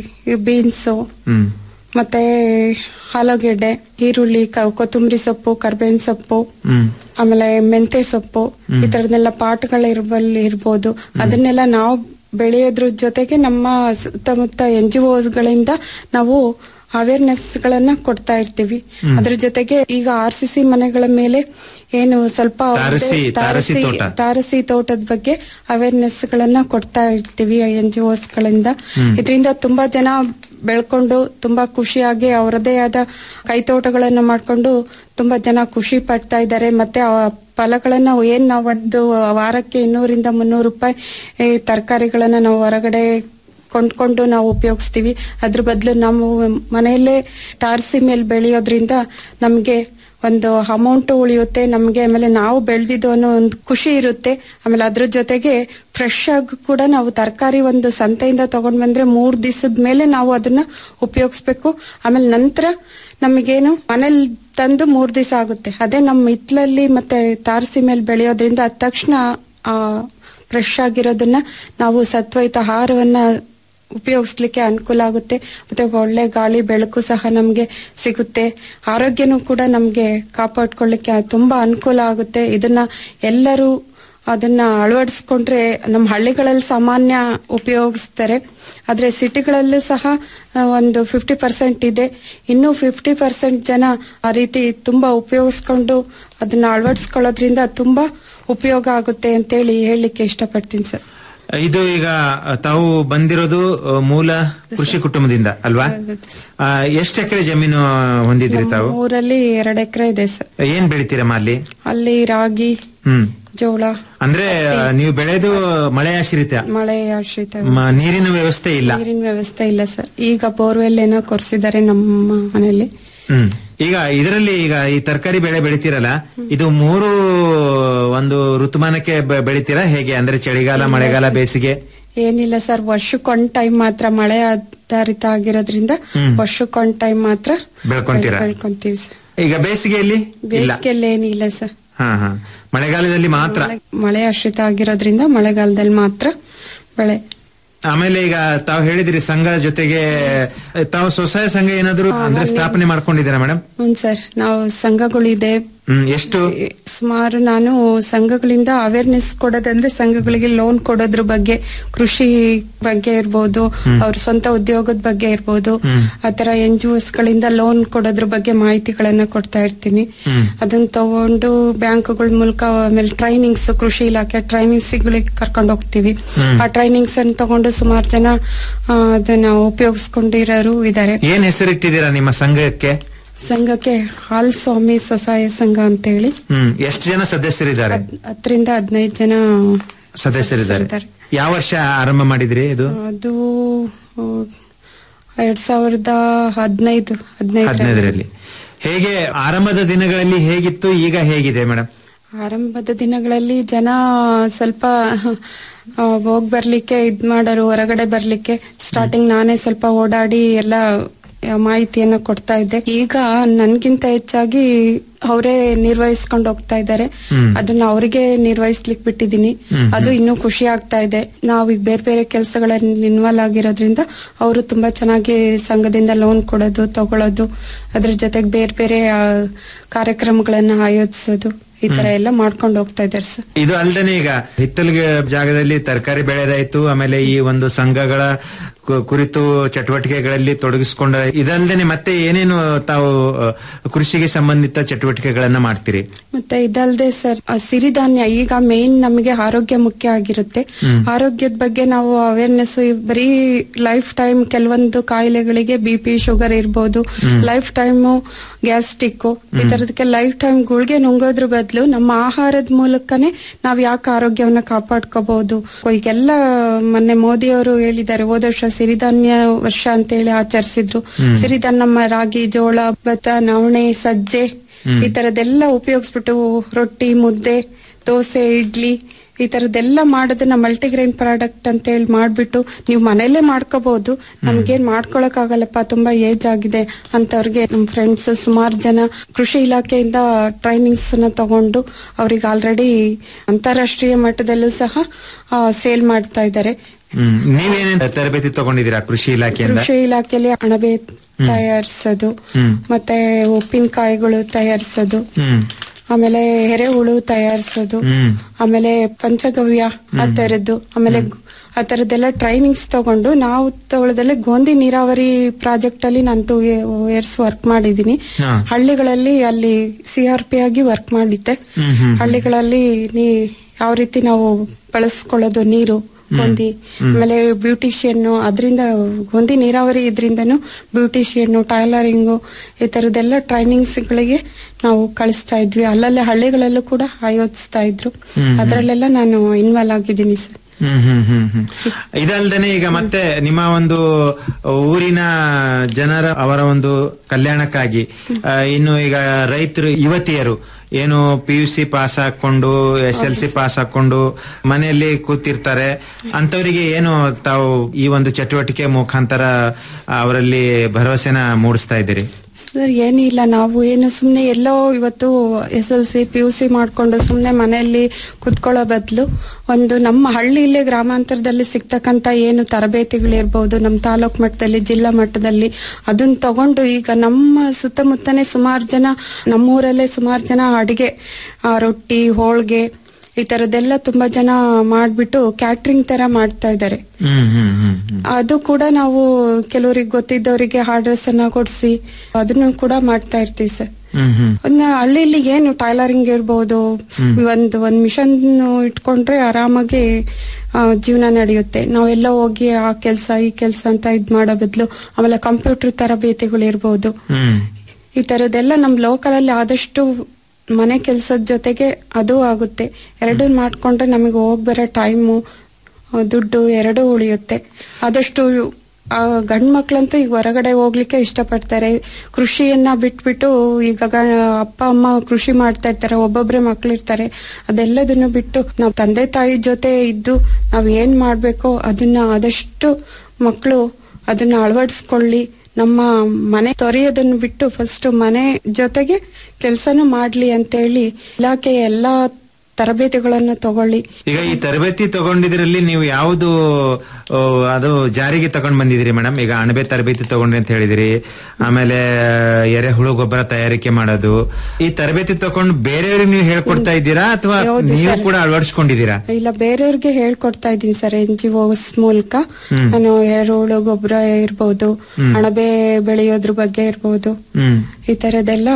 ಬೀನ್ಸು ಹ್ಮ್ ಮತ್ತೆ ಆಲೂಗೆಡ್ಡೆ ಈರುಳ್ಳಿ ಕ- ಕೊತ್ತಂಬರಿ ಸೊಪ್ಪು ಕರ್ಬೇವಿನ ಸೊಪ್ಪು ಹ್ಮ್ ಆಮೇಲೆ ಮೆಂತೆ ಸೊಪ್ಪು ಈ ತರದೆಲ್ಲ ಪಾಟ್ಗಳು ಇರ್ಬಲ್ ಇರ್ಬೋದು ಅದನ್ನೆಲ್ಲ ನಾವು ಬೆಳೆಯೋದ್ರ ಜೊತೆಗೆ ನಮ್ಮ ಸುತ್ತಮುತ್ತ ಎನ್ ಜಿ ಗಳಿಂದ ನಾವು ಅವೇರ್ನೆಸ್ ಗಳನ್ನ ಕೊಡ್ತಾ ಇರ್ತೀವಿ ಅದ್ರ ಜೊತೆಗೆ ಈಗ ಆರ್ ಸಿ ಸಿ ಮನೆಗಳ ಮೇಲೆ ಏನು ಸ್ವಲ್ಪ ತಾರಸಿ- ಅವ್ರದ್ದೇ ತಾರಸಿ ತೋಟ. ತಾರಸಿ ತೋಟದ ಬಗ್ಗೆ ಅವೇರ್ನೆಸ್ ಗಳನ್ನ ಕೊಡ್ತಾ ಇರ್ತೀವಿ ಎನ್ ಜಿ ಗಳಿಂದ ಇದರಿಂದ ತುಂಬಾ ಜನ ಬೆಳ್ಕೊಂಡು ತುಂಬಾ ಖುಷಿಯಾಗಿ ಅವರದೇ ಆದ ಕೈತೋಟಗಳನ್ನ ಮಾಡ್ಕೊಂಡು ತುಂಬಾ ಜನ ಖುಷಿ ಪಡ್ತಾ ಇದ್ದಾರೆ ಮತ್ತೆ ಆ ಫಲಗಳನ್ನ ಏನ್ ನಾವು ಒಂದು ವಾರಕ್ಕೆ ಇನ್ನೂರಿಂದ ಮುನ್ನೂರು ರೂಪಾಯಿ ಈ ತರಕಾರಿಗಳನ್ನ ನಾವು ಹೊರಗಡೆ ಕೊಂಡ್ಕೊಂಡು ನಾವು ಉಪಯೋಗಿಸ್ತೀವಿ ಅದ್ರ ಬದಲು ನಾವು ಮನೆಯಲ್ಲೇ ತಾರಸಿ ಮೇಲೆ ಬೆಳೆಯೋದ್ರಿಂದ ನಮ್ಗೆ ಒಂದು ಅಮೌಂಟ್ ಉಳಿಯುತ್ತೆ ನಮ್ಗೆ ಆಮೇಲೆ ನಾವು ಬೆಳೆದಿದ್ದು ಅನ್ನೋ ಒಂದು ಖುಷಿ ಇರುತ್ತೆ ಆಮೇಲೆ ಅದ್ರ ಜೊತೆಗೆ ಫ್ರೆಶ್ ಆಗಿ ಕೂಡ ನಾವು ತರಕಾರಿ ಒಂದು ಸಂತೆಯಿಂದ ತಗೊಂಡ್ ಬಂದ್ರೆ ಮೂರ್ ದಿವಸದ ಮೇಲೆ ನಾವು ಅದನ್ನ ಉಪಯೋಗಿಸ್ಬೇಕು ಆಮೇಲೆ ನಂತರ ನಮಗೇನು ಮನೇಲಿ ತಂದು ಮೂರ್ ದಿವಸ ಆಗುತ್ತೆ ಅದೇ ನಮ್ಮ ಹಿತ್ಲಲ್ಲಿ ಮತ್ತೆ ತಾರಸಿ ಮೇಲೆ ಬೆಳೆಯೋದ್ರಿಂದ ಅದ ತಕ್ಷಣ ಆ ಫ್ರೆಶ್ ಆಗಿರೋದನ್ನ ನಾವು ಸತ್ವಯುತ ಆಹಾರವನ್ನ ಉಪಯೋಗಿಸ್ಲಿಕ್ಕೆ ಅನುಕೂಲ ಆಗುತ್ತೆ ಮತ್ತೆ ಒಳ್ಳೆ ಗಾಳಿ ಬೆಳಕು ಸಹ ನಮ್ಗೆ ಸಿಗುತ್ತೆ ಆರೋಗ್ಯನೂ ಕೂಡ ನಮ್ಗೆ ಕಾಪಾಡ್ಕೊಳ್ಳಿಕ್ಕೆ ತುಂಬಾ ಅನುಕೂಲ ಆಗುತ್ತೆ ಇದನ್ನ ಎಲ್ಲರೂ ಅದನ್ನ ಅಳವಡಿಸ್ಕೊಂಡ್ರೆ ನಮ್ಮ ಹಳ್ಳಿಗಳಲ್ಲಿ ಸಾಮಾನ್ಯ ಉಪಯೋಗಿಸ್ತಾರೆ ಆದ್ರೆ ಸಿಟಿಗಳಲ್ಲೂ ಸಹ ಆ, ಒಂದು ಫಿಫ್ಟಿ ಪರ್ಸೆಂಟ್ ಇದೆ ಇನ್ನು ಫಿಫ್ಟಿ ಪರ್ಸೆಂಟ್ ಜನ ಆ ರೀತಿ ತುಂಬಾ ಉಪಯೋಗಿಸ್ಕೊಂಡು ಅದನ್ನ ಅಳವಡಿಸ್ಕೊಳ್ಳೋದ್ರಿಂದ ತುಂಬಾ ಉಪಯೋಗ ಆಗುತ್ತೆ ಅಂತೇಳಿ ಹೇಳಲಿಕ್ಕೆ ಇಷ್ಟಪಡ್ತೀನಿ ಸರ್ ಇದು ಈಗ ತಾವು ಬಂದಿರೋದು ಆ, ಮೂಲ ಕೃಷಿ ಕುಟುಂಬದಿಂದ ಅಲ್ವಾ ಆ, ಎಷ್ಟು ಎಕರೆ ಜಮೀನು ಹೊಂದಿದ್ರಿ ತಾವು ಊರಲ್ಲಿ ಎರಡು ಎಕರೆ ಇದೆ ಸರ್ ಏನ್ ಬೆಳಿತೀರಮ್ಮ ಅಲ್ಲಿ ಅಲ್ಲಿ ರಾಗಿ ಹ್ಮ್ ಜೋಳ ಅಂದ್ರೆ ಆ, ನೀವು ಬೆಳೆದು ಮಳೆ ಆಶ್ರಿತ ಮಳೆ ಆಶ್ರಿತ ಮ- ನೀರಿನ ವ್ಯವಸ್ಥೆ ಇಲ್ಲ ನೀರಿನ ವ್ಯವಸ್ಥೆ ಇಲ್ಲ ಸರ್ ಈಗ ಬೋರ್ವೆಲ್ ಏನೋ ಕೊರ್ಸಿದ್ದಾರೆ ನಮ್ಮ ಮನೆಯಲ್ಲಿ ಹ್ಮ್ ಈಗ ಇದರಲ್ಲಿ ಈಗ ಈ ತರಕಾರಿ ಬೆಳೆ ಬೆಳಿತೀರಲ್ಲ ಇದು ಮೂರು ಒಂದು ಋತುಮಾನಕ್ಕೆ ಬೆ- ಬೆಳಿತೀರಾ ಹೇಗೆ ಅಂದ್ರೆ ಚಳಿಗಾಲ ಮಳೆಗಾಲ ಬೇಸಿಗೆ ಏನಿಲ್ಲ ಸರ್ ವರ್ಷಕ್ಕೊಂದ್ ಟೈಮ್ ಮಾತ್ರ ಮಳೆ ಆಧಾರಿತ ಆಗಿರೋದ್ರಿಂದ ಹ್ಮ್. ವರ್ಷಕ್ಕೊಂದ್ ಟೈಮ್ ಮಾತ್ರ ಬೆಳ್ಕೊಂತೀರಾ? ಬೆಳ್ಕೊಂತೀವಿ ಸರ್ ಈಗ ಬೇಸಿಗೆಯಲ್ಲಿ ಇಲ್ಲ ಬೇಸಿಗೆಯಲ್ಲಿ ಏನಿಲ್ಲ ಸರ್ ಹಾ ಹಾ ಮಳೆಗಾಲದಲ್ಲಿ ಮಾತ್ರ ಮಳೆ ಆಶ್ರಿತ ಆಗಿರೋದ್ರಿಂದ ಮಳೆಗಾಲದಲ್ಲಿ ಮಾತ್ರ ಬೆಳೆ ಆಮೇಲೆ ಈಗ ತಾವು ಹೇಳಿದ್ರಿ ಸಂಘ ಜೊತೆಗೆ ತಾವು ಸ್ವಸಹಾಯ ಸಂಘ ಏನಾದ್ರು ಅಂದ್ರೆ ಸ್ಥಾಪನೆ ಮಾಡ್ಕೊಂಡಿದ್ದೀರಾ ಮೇಡಮ್ ಹ್ಮ್ ಸರ್ ನಾವು ಸಂಘಗಳಿದೆ ಹ್ಮ್ ಎಷ್ಟು ಸುಮಾರು ನಾನು ಸಂಘಗಳಿಂದ ಅವೇರ್ನೆಸ್ ಕೊಡೋದಂದ್ರೆ ಸಂಘಗಳಿಗೆ ಲೋನ್ ಕೊಡೋದ್ರ ಬಗ್ಗೆ ಕೃಷಿ ಬಗ್ಗೆ ಇರ್ಬೋದು ಅವ್ರ ಸ್ವಂತ ಉದ್ಯೋಗದ ಬಗ್ಗೆ ಇರ್ಬೋದು ಆತರ ಎನ್ ಜಿ ಗಳಿಂದ ಲೋನ್ ಕೊಡೋದ್ರ ಬಗ್ಗೆ ಮಾಹಿತಿಗಳನ್ನ ಕೊಡ್ತಾ ಇರ್ತೀನಿ ಅದನ್ನ ತಗೊಂಡು ಬ್ಯಾಂಕ್ಗಳ ಮೂಲಕ ಆಮೇಲೆ ಟ್ರೈನಿಂಗ್ಸ್ ಕೃಷಿ ಇಲಾಖೆ ಟ್ರೈನಿಂಗ್ಸ್ ಗಳಿಗೆ ಕರ್ಕೊಂಡು ಹೋಗ್ತೀವಿ ಆ ಟ್ರೈನಿಂಗ್ಸ್ ಅನ್ನು ತಗೊಂಡು ಸುಮಾರು ಜನ ಆ, ಅದನ್ನ ಉಪಯೋಗಿಸ್ಕೊಂಡಿರೋರು ಇದ್ದಾರೆ ಏನ್ ಹೆಸರಿಟ್ಟಿದ್ದೀರಾ ನಿಮ್ಮ ಸಂಘಕ್ಕೆ ಸಂಘಕ್ಕೆ ಹಾಲ್ ಸ್ವಾಮಿ ಸ್ವಸಹಾಯ ಸಂಘ ಅಂತ ಹೇಳಿ ಹ್ಮ್ ಎಷ್ಟು ಜನ ಸದಸ್ಯರಿದ್ದಾರೆ ಹತ್ತರಿಂದ ಹದಿನೈದು ಜನ ಸದಸ್ಯರಿದ್ದಾರೆ ಯಾವ ವರ್ಷ ಆರಂಭ ಮಾಡಿದ್ರಿ ಇದು ಅದು ಆ, ಎರಡ್ ಸಾವಿರದ ಹದಿನೈದು ಹದಿನೈದು ಹದಿನೈದರಲ್ಲಿ ಹೇಗೆ ಆರಂಭದ ದಿನಗಳಲ್ಲಿ ಹೇಗಿತ್ತು ಈಗ ಹೇಗಿದೆ ಮೇಡಮ್ ಆರಂಭದ ದಿನಗಳಲ್ಲಿ ಜನ ಸ್ವಲ್ಪ ಹೋಗ್ ಬರ್ಲಿಕ್ಕೆ ಇದ್ ಮಾಡೋರು ಹೊರಗಡೆ ಬರ್ಲಿಕ್ಕೆ ಸ್ಟಾರ್ಟಿಂಗ್ ನಾನೇ ಸ್ವಲ್ಪ ಓಡಾಡಿ ಎಲ್ಲ ಆ, ಮಾಹಿತಿಯನ್ನ ಕೊಡ್ತಾ ಇದ್ದೆ ಈಗ ನನ್ಗಿಂತ ಹೆಚ್ಚಾಗಿ ಅವರೇ ನಿರ್ವಹಿಸ್ಕೊಂಡು ಹೋಗ್ತಾ ಇದ್ದಾರೆ ಅದನ್ನ ಅವರಿಗೆ ನಿರ್ವಹಿಸ್ಲಿಕ್ಕೆ ಬಿಟ್ಟಿದೀನಿ ಅದು ಇನ್ನೂ ಖುಷಿ ಆಗ್ತಾ ಇದೆ ನಾವು ಈಗ ಬೇರೆ ಬೇರೆ ಕೆಲಸಗಳಲ್ಲಿ ಇನ್ವಾಲ್ವ್ ಆಗಿರೋದ್ರಿಂದ ಅವರು ತುಂಬಾ ಚೆನ್ನಾಗಿ ಸಂಘದಿಂದ ಲೋನ್ ಕೊಡೋದು ತಗೊಳ್ಳೋದು ಅದ್ರ ಜೊತೆಗೆ ಬೇರೆ ಬೇರೆ ಆ, ಕಾರ್ಯಕ್ರಮಗಳನ್ನ ಆಯೋಜಿಸೋದು ಈ ತರ ಎಲ್ಲ ಮಾಡ್ಕೊಂಡು ಹೋಗ್ತಾ ಇದ್ದಾರೆ ಸರ್ ಇದು ಅಲ್ದೇನೆ ಈಗ ಹಿತ್ತಲಿಗೆ ಜಾಗದಲ್ಲಿ ತರಕಾರಿ ಬೆಳೆದಾಯ್ತು ಆಮೇಲೆ ಈ ಒಂದು ಸಂಘಗಳ ಕು- ಕುರಿತು ಚಟುವಟಿಕೆಗಳಲ್ಲಿ ತೊಡಗಿಸಿಕೊಂಡ ಇದಲ್ದೇನೆ ಮತ್ತೆ ಏನೇನು ತಾವು ಅ, ಕೃಷಿಗೆ ಸಂಬಂಧಿತ ಚಟುವಟಿಕೆಗಳನ್ನ ಮಾಡ್ತೀರಿ ಮತ್ತೆ ಇದಲ್ದೆ ಸರ್ ಆ ಸಿರಿಧಾನ್ಯ ಈಗ ಮೇನ್ ನಮಗೆ ಆರೋಗ್ಯ ಮುಖ್ಯ ಆಗಿರುತ್ತೆ ಆರೋಗ್ಯದ ಬಗ್ಗೆ ನಾವು ಅವೇರ್ನೆಸ್ ಬರೀ ಲೈಫ್ ಟೈಮ್ ಕೆಲವೊಂದು ಕಾಯಿಲೆಗಳಿಗೆ ಬಿ ಪಿ ಶುಗರ್ ಇರ್ಬೋದು ಲೈಫ್ ಟೈಮ್ ಗ್ಯಾಸ್ಟಿಕ್ ಈ ತರದಕ್ಕೆ ಲೈಫ್ ಟೈಮ್ ಗುಳ್ಗೆ ನುಂಗೋದ್ರ ಬದಲು ನಮ್ಮ ಆಹಾರದ ಮೂಲಕನೇ ನಾವ್ ಯಾಕೆ ಆರೋಗ್ಯವನ್ನ ಕಾಪಾಡ್ಕೋಬಹುದು ಈಗೆಲ್ಲ ಮೊನ್ನೆ ಮೋದಿ ಅವರು ಹೇಳಿದ್ದಾರೆ ಹೋದ ವರ್ಷ ಸಿರಿಧಾನ್ಯ ವರ್ಷ ಅಂತ ಹೇಳಿ ಆಚರಿಸಿದ್ರು ಸಿರಿಧಾನ್ಯ ನಮ್ಮ ರಾಗಿ ಜೋಳ ಭತ್ತ ನವಣೆ ಸಜ್ಜೆ ಈ ತರದೆಲ್ಲ ಉಪಯೋಗಿಸ್ಬಿಟ್ಟು ರೊಟ್ಟಿ ಮುದ್ದೆ ದೋಸೆ ಇಡ್ಲಿ ಈ ತರದೆಲ್ಲ ಮಾಡೋದನ್ನ ಮಲ್ಟಿಗ್ರೈನ್ ಪ್ರಾಡಕ್ಟ್ ಅಂತ ಹೇಳಿ ಮಾಡ್ಬಿಟ್ಟು ನೀವು ಮನೇಲೆ ಮಾಡ್ಕೋಬಹುದು ನಮ್ಗೇನ್ ಮಾಡ್ಕೊಳಕ್ ಆಗಲ್ಲಪ್ಪ ತುಂಬಾ ಏಜ್ ಆಗಿದೆ ಅಂತವ್ರಿಗೆ ನಮ್ ಫ್ರೆಂಡ್ಸ್ ಸುಮಾರು ಜನ ಕೃಷಿ ಇಲಾಖೆಯಿಂದ ಟ್ರೈನಿಂಗ್ಸ್ ನ ತಗೊಂಡು ಅವ್ರಿಗೆ ಆಲ್ರೆಡಿ ಅಂತಾರಾಷ್ಟ್ರೀಯ ಮಟ್ಟದಲ್ಲೂ ಸಹ ಸೇಲ್ ಮಾಡ್ತಾ ಇದ್ದಾರೆ ಹ್ಮ್ ನೀವೇನೇನ್ ತರಬೇತಿ ತಗೊಂಡಿದ್ದೀರಾ ಕೃಷಿ ಇಲಾಖೆಯಿಂದ ಕೃಷಿ ಇಲಾಖೆಯಲ್ಲಿ ಅಣಬೆ ತಯಾರಿಸೋದು ಮತ್ತೆ ಉಪ್ಪಿನಕಾಯಿಗಳು ತಯಾರಿಸೋದು ಹ್ಮ್ ಆಮೇಲೆ ಎರೆಹುಳು ತಯಾರಿಸೋದು ಹ್ಮ್ ಆಮೇಲೆ ಪಂಚಗವ್ಯ ಆ ತರದ್ದು ಆಮೇಲೆ ಗು- ಆ ತರದ್ದೆಲ್ಲ ಟ್ರೈನಿಂಗ್ಸ್ ತಗೊಂಡು ನಾವು ತಗೊಳ್ಳೋದ್ರಲ್ಲಿ ಗೋಂದಿ ನೀರಾವರಿ ಪ್ರಾಜೆಕ್ಟ್ ಅಲ್ಲಿ ನಾನು ಟೂ ಇಯರ್ಸ್ ವರ್ಕ್ ಮಾಡಿದೀನಿ ಹಾ. ಹಳ್ಳಿಗಳಲ್ಲಿ ಅಲ್ಲಿ ಸಿ ಆರ್ ಪಿ ಆಗಿ ವರ್ಕ್ ಮಾಡಿದ್ದೆ ಹ್ಮ್ ಹ್ಮ್ ಹಳ್ಳಿಗಳಲ್ಲಿ ನೀ ಯಾವ ರೀತಿ ನಾವು ಬಳಸ್ಕೊಳ್ಳೋದು ನೀರು ಗೊಂದಿ ಆಮೇಲೆ ಬ್ಯೂಟಿಷಿಯನ್ ಅದರಿಂದ ಗೊಂದಿ ನೀರಾವರಿ ಇದರಿಂದನು ಬ್ಯೂಟಿಷಿಯನ್ ಟೈಲರಿಂಗು ಈ ತರದೆಲ್ಲ ಟ್ರೈನಿಂಗ್ಸ್ ಗಳಿಗೆ ನಾವು ಕಳಿಸ್ತಾ ಇದ್ವಿ ಅಲ್ಲಲ್ಲೇ ಹಳ್ಳಿಗಳಲ್ಲೂ ಕೂಡ ಆಯೋಜಿಸ್ತಾ ಇದ್ರು ಅದರಲ್ಲೆಲ್ಲ ನಾನು ಇನ್ವಾಲ್ವ್ ಆಗಿದ್ದೀನಿ ಸರ್ ಹ್ಮ್ ಹ್ಮ್ ಹ್ಮ್ ಹ್ಮ್ ಇದಲ್ದೇನೆ ಈಗ ಮತ್ತೆ ನಿಮ್ಮ ಒಂದು ಊರಿನ ಜನರ ಅವರ ಒಂದು ಕಲ್ಯಾಣಕ್ಕಾಗಿ ಆ, ಇನ್ನು ಈಗ ರೈತರು ಯುವತಿಯರು ಏನು ಪಿ ಯು ಸಿ ಪಾಸ್ ಹಾಕೊಂಡು ಎಸ್ ಎಲ್ ಸಿ ಪಾಸ್ ಹಾಕೊಂಡು ಮನೆಯಲ್ಲಿ ಕೂತಿರ್ತಾರೆ ಅಂತವರಿಗೆ ಏನು ತಾವು ಈ ಒಂದು ಚಟುವಟಿಕೆ ಮುಖಾಂತರ ಅವರಲ್ಲಿ ಭರವಸೆನ ಮೂಡಿಸ್ತಾ ಇದ್ದೀರಿ ಸರ್ ಏನಿಲ್ಲ ನಾವು ಏನು ಸುಮ್ನೆ ಎಲ್ಲೋ ಇವತ್ತು S L C P U C ಮಾಡ್ಕೊಂಡು ಸುಮ್ನೆ ಮನೆಯಲ್ಲಿ ಕುತ್ಕೊಳ್ಳೋ ಬದಲು ಒಂದು ನಮ್ಮ ಹಳ್ಳಿಲೇ ಗ್ರಾಮಾಂತರದಲ್ಲಿ ಸಿಗ್ತಕ್ಕಂತ ಏನು ತರಬೇತಿಗಳಿರ್ಬೋದು ನಮ್ಮ ತಾಲೂಕ್ ಮಟ್ಟದಲ್ಲಿ ಜಿಲ್ಲಾ ಮಟ್ಟದಲ್ಲಿ ಅದನ್ನ ತಗೊಂಡು ಈಗ ನಮ್ಮ ಸುತ್ತಮುತ್ತನೇ ಸುಮಾರು ಜನ ನಮ್ಮೂರಲ್ಲೇ ಸುಮಾರು ಜನ ಅಡಿಗೆ ಆ, ರೊಟ್ಟಿ ಹೋಳ್ಗೆ ಈ ತರದೆಲ್ಲ ತುಂಬಾ ಜನ ಮಾಡ್ಬಿಟ್ಟು ಕ್ಯಾಟ್ರಿಂಗ್ ತರ ಮಾಡ್ತಾ ಇದ್ದಾರೆ ಹ್ಮ್ ಹ್ಮ್ ಹ್ಮ್ ಹ್ಮ್ ಅದು ಕೂಡ ನಾವು ಕೆಲವರಿಗೆ ಗೊತ್ತಿದ್ದವರಿಗೆ ಆರ್ಡರ್ಸ್ ಅನ್ನ ಕೊಡ್ಸಿ ಅದನ್ನು ಕೂಡ ಮಾಡ್ತಾ ಇರ್ತೀವಿ ಸರ್ ಹ್ಮ್ ಹ್ಮ್ ಅದ್ನ ಹಳ್ಳಿಲಿ ಏನು ಟೈಲರಿಂಗ್ ಇರ್ಬೋದು ಒಂದ್ ಒಂದ್ ಮಿಷನ್ ಇಟ್ಕೊಂಡ್ರೆ ಆರಾಮಾಗಿ ಆ, ಜೀವನ ನಡೆಯುತ್ತೆ ನಾವೆಲ್ಲ ಹೋಗಿ ಆ ಕೆಲ್ಸ ಈ ಕೆಲ್ಸ ಅಂತ ಇದ್ ಮಾಡೋ ಬದಲು ಆಮೇಲೆ ಕಂಪ್ಯೂಟರ್ ತರಬೇತಿಗಳು ಇರ್ಬೋದು ಹ್ಮ್ ಈ ತರದೆಲ್ಲ ನಮ್ ಲೋಕಲ್ ಅಲ್ಲಿ ಆದಷ್ಟು ಮನೆ ಕೆಲ್ಸದ ಜೊತೆಗೆ ಅದು ಆಗುತ್ತೆ ಎರಡು ಮಾಡ್ಕೊಂಡ್ರೆ ನಮಗೆ ಹೋಗ್ ಬರೋ ಟೈಮು ದುಡ್ಡು ಎರಡೂ ಉಳಿಯುತ್ತೆ ಆದಷ್ಟು ಆ ಗಂಡ್ ಮಕ್ಳಂತೂ ಈಗ ಹೊರಗಡೆ ಹೋಗ್ಲಿಕ್ಕೆ ಇಷ್ಟಪಡ್ತಾರೆ ಕೃಷಿಯನ್ನ ಬಿಟ್ಬಿಟ್ಟು ಈಗ ಗ- ಅಪ್ಪ ಅಮ್ಮ ಕೃಷಿ ಮಾಡ್ತಾ ಇರ್ತಾರೆ ಒಬ್ಬೊಬ್ರೆ ಮಕ್ಳಿರ್ತಾರೆ ಅದೆಲ್ಲದನ್ನು ಬಿಟ್ಟು ನಾವು ತಂದೆ ತಾಯಿ ಜೊತೆ ಇದ್ದು ನಾವ್ ಏನ್ ಮಾಡ್ಬೇಕೋ ಅದನ್ನ ಆದಷ್ಟು ಮಕ್ಕಳು ಅದನ್ನ ಅಳವಡಿಸ್ಕೊಳ್ಳಿ ನಮ್ಮ ಮನೆ ತೊರೆಯೋದನ್ನ ಬಿಟ್ಟು ಫಸ್ಟ್ ಮನೆ ಜೊತೆಗೆ ಕೆಲಸನೂ ಮಾಡ್ಲಿ ಅಂತೇಳಿ ಇಲಾಖೆಯ ಎಲ್ಲಾ ತರಬೇತಿಗಳನ್ನ ತಗೊಳ್ಳಿ ಈಗ ಈ ತರಬೇತಿ ತಗೊಂಡಿದ್ರಲ್ಲಿ ನೀವು ಯಾವುದು ಆ, ಅದು ಜಾರಿಗೆ ತಗೊಂಡ್ ಬಂದಿದ್ದೀರಿ ಮೇಡಮ್ ಈಗ ಅಣಬೆ ತರಬೇತಿ ತಗೊಂಡ್ರಿ ಅಂತ ಹೇಳಿದಿರಿ ಆಮೇಲೆ ಎರೆಹುಳು ಗೊಬ್ಬರ ತಯಾರಿಕೆ ಮಾಡೋದು ಈ ತರಬೇತಿ ತಗೊಂಡು ಬೇರೆಯವ್ರಿಗೆ ನೀವು ಹೇಳ್ಕೊಡ್ತಾ ಇದ್ದೀರಾ ಅಥವಾ ಹೌದು ನೀವು ಸರ್. ಕೂಡ ಅಳವಡಿಸ್ಕೊಂಡಿದ್ದೀರಾ ಇಲ್ಲ ಬೇರೆಯವ್ರಿಗೆ ಹೇಳ್ಕೊಡ್ತಾ ಇದ್ದೀನಿ ಸರ್ ಎನ್ ಜಿ ಒಸ್ ಮೂಲಕ ನಾನು ಎರೆಹುಳು ಗೊಬ್ಬರ ಇರ್ಬೋದು ಅಣಬೆ ಬೆಳೆಯೋದ್ರ ಬಗ್ಗೆ ಇರ್ಬೋದು ಹ್ಮ್ ಈ ತರದೆಲ್ಲ